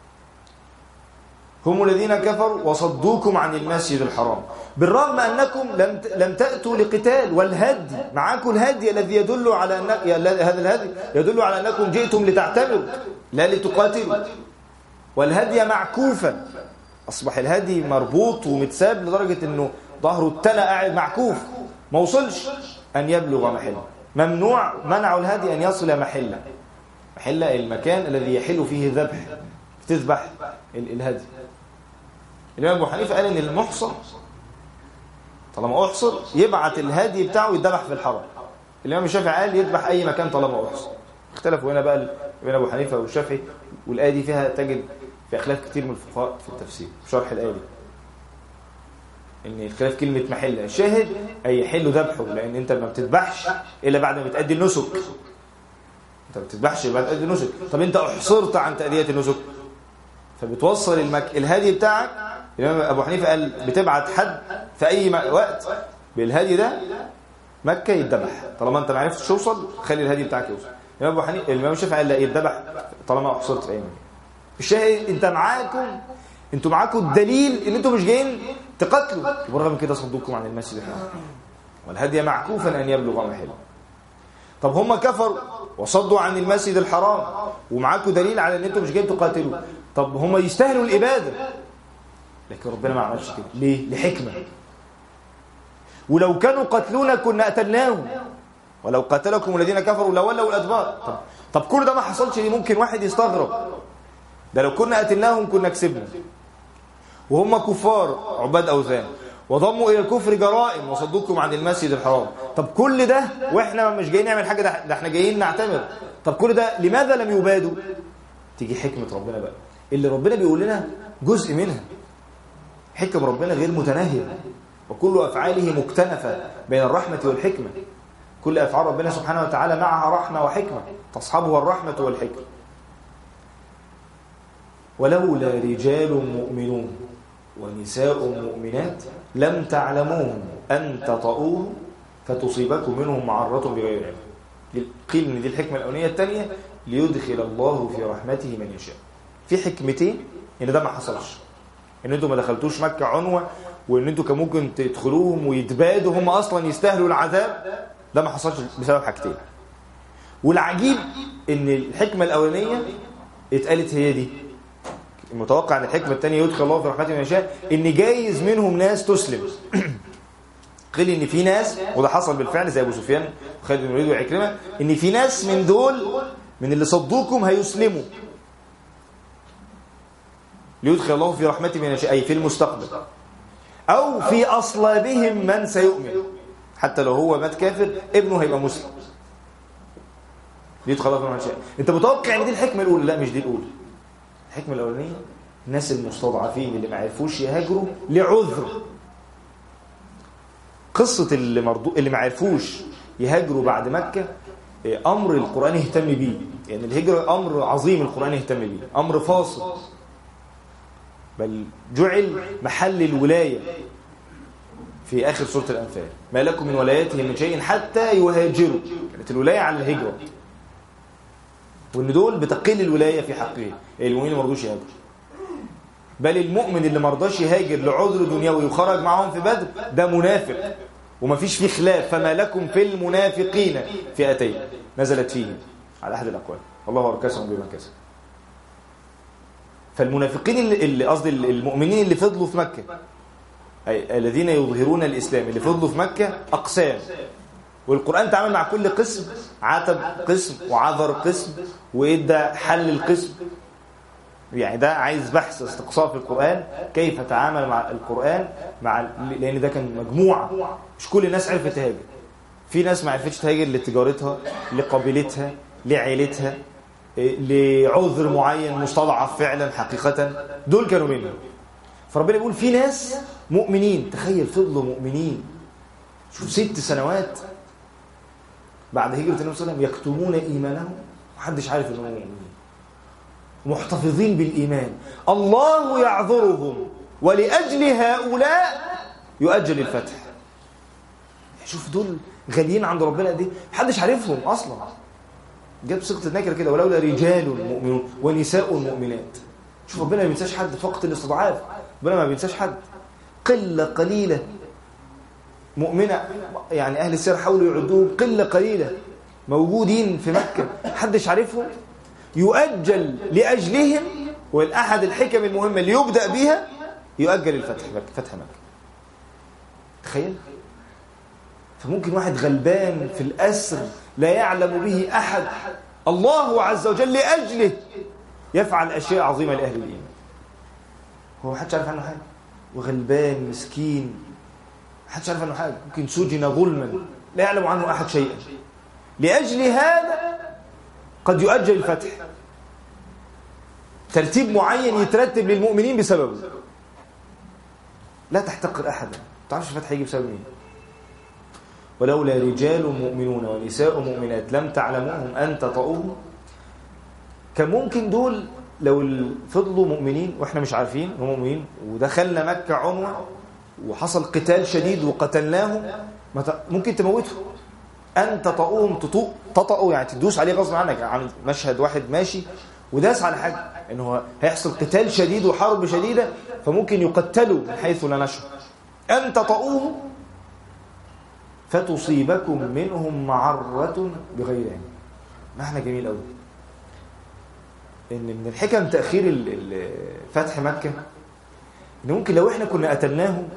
هم الذين كفروا وصدوكم عن المسجد الحرام بالرغم أنكم لم لم تأتوا لقتال والهدي معاكم الهدي الذي يدل على أن هذا الهدي يدل على أنكم جئتم لتعتمروا لا لتقاتلوا والهدي معكوفا أصبح الهدي مربوط ومتساب لدرجة أنه ظهره التنى قاعد معكوف ما وصلش أن يبلغ محله ممنوع منعوا الهدي أن يصل محله محله المكان الذي يحل فيه الذبح تذبح الهدي الإمام أبو حنيفة قال إن المحصر طالما أحصر يبعت الهدي بتاعه يذبح في الحرم الإمام الشافعي قال يذبح أي مكان طالما أحصر اختلفوا هنا بقى بين أبو حنيفة والشافعي والآية دي فيها تجد في أخلاف كتير من الفقهاء في التفسير في شرح الآية دي ان اختلاف كلمة محل الشاهد أي يحل ذبحه لأن أنت ما بتذبحش إلا بعد ما بتأدي النسك أنت ما بتذبحش بعد تأدي النسك طب أنت أحصرت عن تأدية النسك فبتوصل المك... الهدي بتاعك الإمام أبو حنيفة قال بتبعت حد في أي وقت بالهدي ده مكة يتذبح طالما أنت ما عرفتش توصل خلي الهدي بتاعك يوصل الإمام أبو حنيفة الإمام الشافعي قال لا يتذبح طالما أحصرت في أي مكان الشاهد أنت معاكم أنتوا معاكم الدليل إن أنتوا مش جايين تقتلوا بالرغم من كده صدوكم عن المسجد الحرام والهدي معكوفا أن يبلغ محله طب هم كفروا وصدوا عن المسجد الحرام ومعاكم دليل على ان انتم مش جايين تقاتلوا طب هم يستاهلوا الاباده لكن ربنا ما عملش كده ليه لحكمه ولو كانوا قتلونا كنا قتلناهم ولو قتلكم الذين كفروا لولوا الادبار طب طب كل ده ما حصلش ليه ممكن واحد يستغرب ده لو كنا قتلناهم كنا كسبنا وهم كفار عباد اوثان وضموا الى الكفر جرائم وصدوكم عن المسجد الحرام طب كل ده واحنا مش جايين نعمل حاجه ده, ده احنا جايين نعتمر طب كل ده لماذا لم يبادوا تيجي حكمه ربنا بقى اللي ربنا بيقول لنا جزء منها حكم ربنا غير متناهيه وكل افعاله مكتنفه بين الرحمه والحكمه كل افعال ربنا سبحانه وتعالى معها رحمه وحكمه تصحبها الرحمه والحكمه ولولا رجال مؤمنون ونساء مؤمنات لم تعلموهم أن تطؤوه فتصيبكم منهم معرة بغير علم قيل ان دي الحكمة الأولية الثانية ليدخل الله في رحمته من يشاء في حكمتين ان ده ما حصلش ان انتوا ما دخلتوش مكة عنوة وان انتوا كان ممكن تدخلوهم ويتبادوا هم اصلا يستاهلوا العذاب ده ما حصلش بسبب حاجتين والعجيب ان الحكمة الأولانية اتقالت هي دي المتوقع ان الحكمه الثانيه يدخل الله في رحمته من يشاء ان جايز منهم ناس تسلم قيل ان في ناس وده حصل بالفعل زي ابو سفيان وخالد بن الوليد وعكرمه ان في ناس من دول من اللي صدوكم هيسلموا ليدخل الله في رحمته من يشاء اي في المستقبل او في اصلابهم من سيؤمن حتى لو هو مات كافر ابنه هيبقى مسلم ليدخل الله في رحمته من يشاء انت متوقع ان دي الحكمه الاولى لا مش دي الاولى الحكمة الأولانية الناس المستضعفين اللي ما عرفوش يهاجروا لعذر قصة اللي, مرضو... اللي ما عرفوش يهاجروا بعد مكة أمر القرآن يهتم بيه يعني الهجرة أمر عظيم القرآن يهتم بيه أمر فاصل بل جعل محل الولاية في آخر سورة الأنفال ما لكم من ولاياتهم من شيء حتى يهاجروا كانت الولاية على الهجرة وان دول بتقل الولايه في حقهم المؤمنين ما رضوش يهاجروا بل المؤمن اللي ما رضاش يهاجر لعذر دنيوي وخرج معاهم في بدر ده منافق ومفيش فيه خلاف فما لكم في المنافقين فئتين نزلت فيهم على احد الاقوال الله اركسهم بما كسب فالمنافقين اللي قصدي المؤمنين اللي فضلوا في مكه أي الذين يظهرون الاسلام اللي فضلوا في مكه اقسام والقرآن تعامل مع كل قسم عاتب قسم وعذر قسم وإدى حل القسم يعني ده عايز بحث استقصاء في القرآن كيف تعامل مع القرآن مع لأن ده كان مجموعة مش كل الناس عرفت تهاجر في ناس ما عرفتش تهاجر لتجارتها لقبيلتها لعيلتها لعذر معين مستضعف فعلا حقيقة دول كانوا منهم فربنا بيقول في ناس مؤمنين تخيل فضلوا مؤمنين شوف ست سنوات بعد هجرة النبي صلى الله عليه وسلم يكتمون إيمانهم محدش عارف إنهم مؤمنين محتفظين بالإيمان الله يعذرهم ولأجل هؤلاء يؤجل الفتح شوف دول غاليين عند ربنا قد ايه محدش عارفهم أصلا جاب صيغه النكره كده ولولا رجال مؤمنون ونساء مؤمنات شوف ربنا ما بينساش حد فقط الاستضعاف ربنا ما بينساش حد قلة قليلة مؤمنة يعني أهل السير حاولوا يعدوهم قلة قليلة موجودين في مكة محدش عارفهم يؤجل لأجلهم والأحد الحكم المهمة اللي يبدأ بها يؤجل الفتح فتح مكة تخيل فممكن واحد غلبان في الأسر لا يعلم به أحد الله عز وجل لأجله يفعل أشياء عظيمة لأهل الإيمان هو محدش عارف عنه حاجة وغلبان مسكين محدش عارف عنه حاجة ممكن سجن ظلما لا يعلم عنه أحد شيئا لأجل هذا قد يؤجل الفتح ترتيب معين يترتب للمؤمنين بسببه لا تحتقر أحدا ما تعرفش الفتح يجي بسبب مين ولولا رجال مؤمنون ونساء مؤمنات لم تعلموهم أن تطؤوهم كان ممكن دول لو فضلوا مؤمنين واحنا مش عارفين هم مؤمنين ودخلنا مكة عنوة وحصل قتال شديد وقتلناهم ممكن تموتهم أن تطؤوهم تطؤ تطؤوا يعني تدوس عليه غصب عنك عن مشهد واحد ماشي وداس على حاجة انه هيحصل قتال شديد وحرب شديدة فممكن يقتلوا من حيث لا نشعر أن تطؤوهم فتصيبكم منهم معرة بغير علم معنى جميل قوي ان من الحكم تأخير فتح مكة ان ممكن لو احنا كنا قتلناهم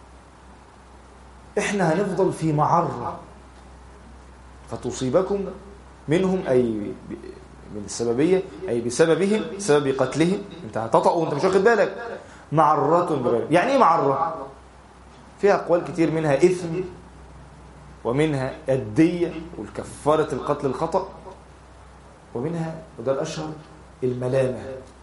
احنا هنفضل في معرة فتصيبكم منهم أي من السببية أي بسببهم سبب قتلهم انت هتطأ وانت مش واخد بالك معرة بغير يعني ايه معرة فيها أقوال كتير منها إثم ومنها الدية والكفارة القتل الخطأ ومنها وده الأشهر الملامة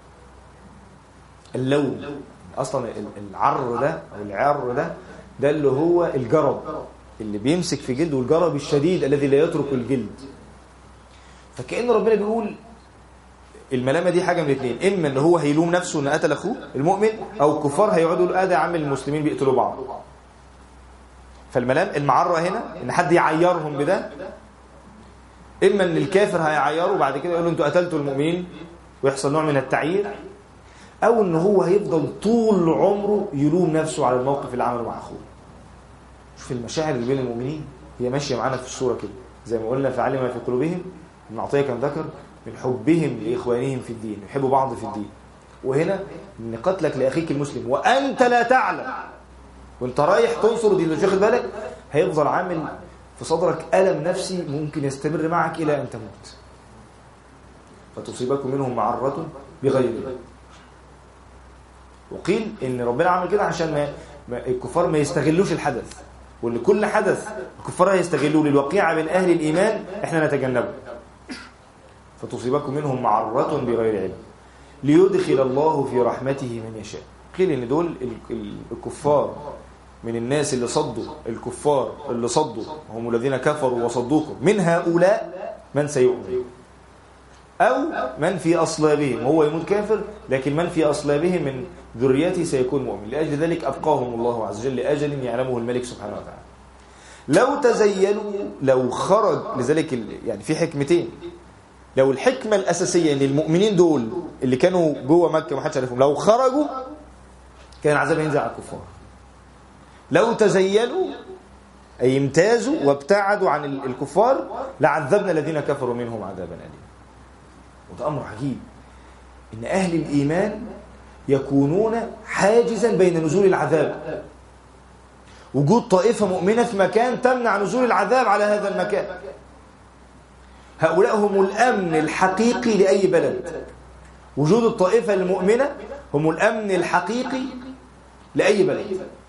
اللون أصلا العر ده أو العر ده ده اللي هو الجرب اللي بيمسك في جلد والجرب الشديد الذي لا يترك الجلد فكأن ربنا بيقول الملامة دي حاجة من الاثنين إما إن هو هيلوم نفسه إن قتل أخوه المؤمن أو الكفار هيقعدوا يقولوا ده عامل المسلمين بيقتلوا بعض فالملام المعرة هنا إن حد يعيرهم بده إما إن الكافر هيعيره بعد كده يقول له أنتوا قتلتوا المؤمنين ويحصل نوع من التعيير أو إن هو هيفضل طول عمره يلوم نفسه على الموقف اللي عمله مع أخوه شوف المشاعر اللي بين المؤمنين هي ماشية معانا في الصورة كده زي ما قلنا فعلم ما في قلوبهم ابن عطية كان ذكر من حبهم لإخوانهم في الدين يحبوا بعض في الدين وهنا من قتلك لأخيك المسلم وأنت لا تعلم وانت رايح تنصر دين مش واخد بالك هيفضل عامل في صدرك ألم نفسي ممكن يستمر معك إلى أن تموت فتصيبكم منهم معرة بغير وقيل ان ربنا عمل كده عشان ما ما الكفار ما يستغلوش الحدث وان كل حدث الكفار هيستغلوه للوقيعة بين أهل الإيمان احنا نتجنبه فتصيبكم منهم معرة بغير علم ليدخل الله في رحمته من يشاء قيل ان دول الكفار من الناس اللي صدوا الكفار اللي صدوا هم الذين كفروا وصدوكم من هؤلاء من سيؤمن أو من في أصلابهم هو يموت كافر لكن من في أصلابهم من ذريته سيكون مؤمن لأجل ذلك أبقاهم الله عز وجل لأجل يعلمه الملك سبحانه وتعالى لو تزينوا لو خرج لذلك يعني في حكمتين لو الحكمة الأساسية أن المؤمنين دول اللي كانوا جوه مكة ما حدش عارفهم لو خرجوا كان العذاب ينزل على الكفار لو تزينوا أي امتازوا وابتعدوا عن الكفار لعذبنا الذين كفروا منهم عذابا أليما وده أمر عجيب إن أهل الإيمان يكونون حاجزا بين نزول العذاب وجود طائفة مؤمنة في مكان تمنع نزول العذاب على هذا المكان هؤلاء هم الأمن الحقيقي لأي بلد وجود الطائفة المؤمنة هم الأمن الحقيقي لأي بلد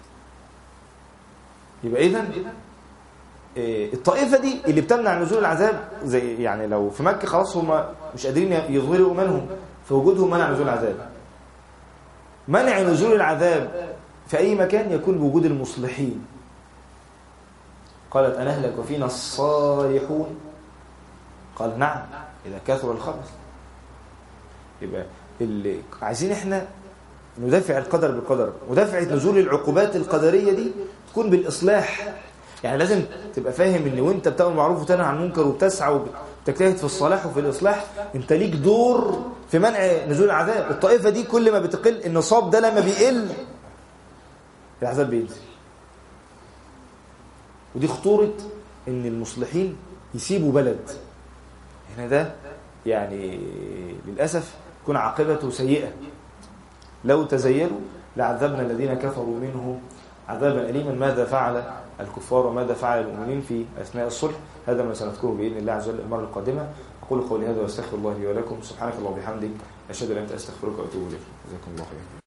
يبقى إذن الطائفة دي اللي بتمنع نزول العذاب زي يعني لو في مكة خلاص هم مش قادرين يظهروا إيمانهم فوجودهم منع نزول العذاب منع نزول العذاب في أي مكان يكون بوجود المصلحين قالت أنهلك وفينا الصالحون قال نعم إذا كثر الخبث يبقى اللي عايزين احنا ندافع القدر بالقدر مدافعة نزول العقوبات القدرية دي تكون بالإصلاح يعني لازم تبقى فاهم ان وانت بتعمل معروف وتنهى عن المنكر وبتسعى وبتجتهد في الصلاح وفي الاصلاح انت ليك دور في منع نزول العذاب الطائفه دي كل ما بتقل النصاب ده لما بيقل العذاب بينزل ودي خطوره ان المصلحين يسيبوا بلد هنا ده يعني للاسف تكون عاقبته سيئه لو تزينوا لعذبنا الذين كفروا منه عذابا أليما ماذا فعل الكفار وماذا فعل المؤمنين في أثناء الصلح هذا ما سنذكره بإذن الله عز وجل المرة القادمة أقول قولي هذا واستغفر الله لي ولكم سبحانك اللهم وبحمدك أشهد أن لا إله إلا أنت أستغفرك وأتوب إليك جزاكم الله خيرا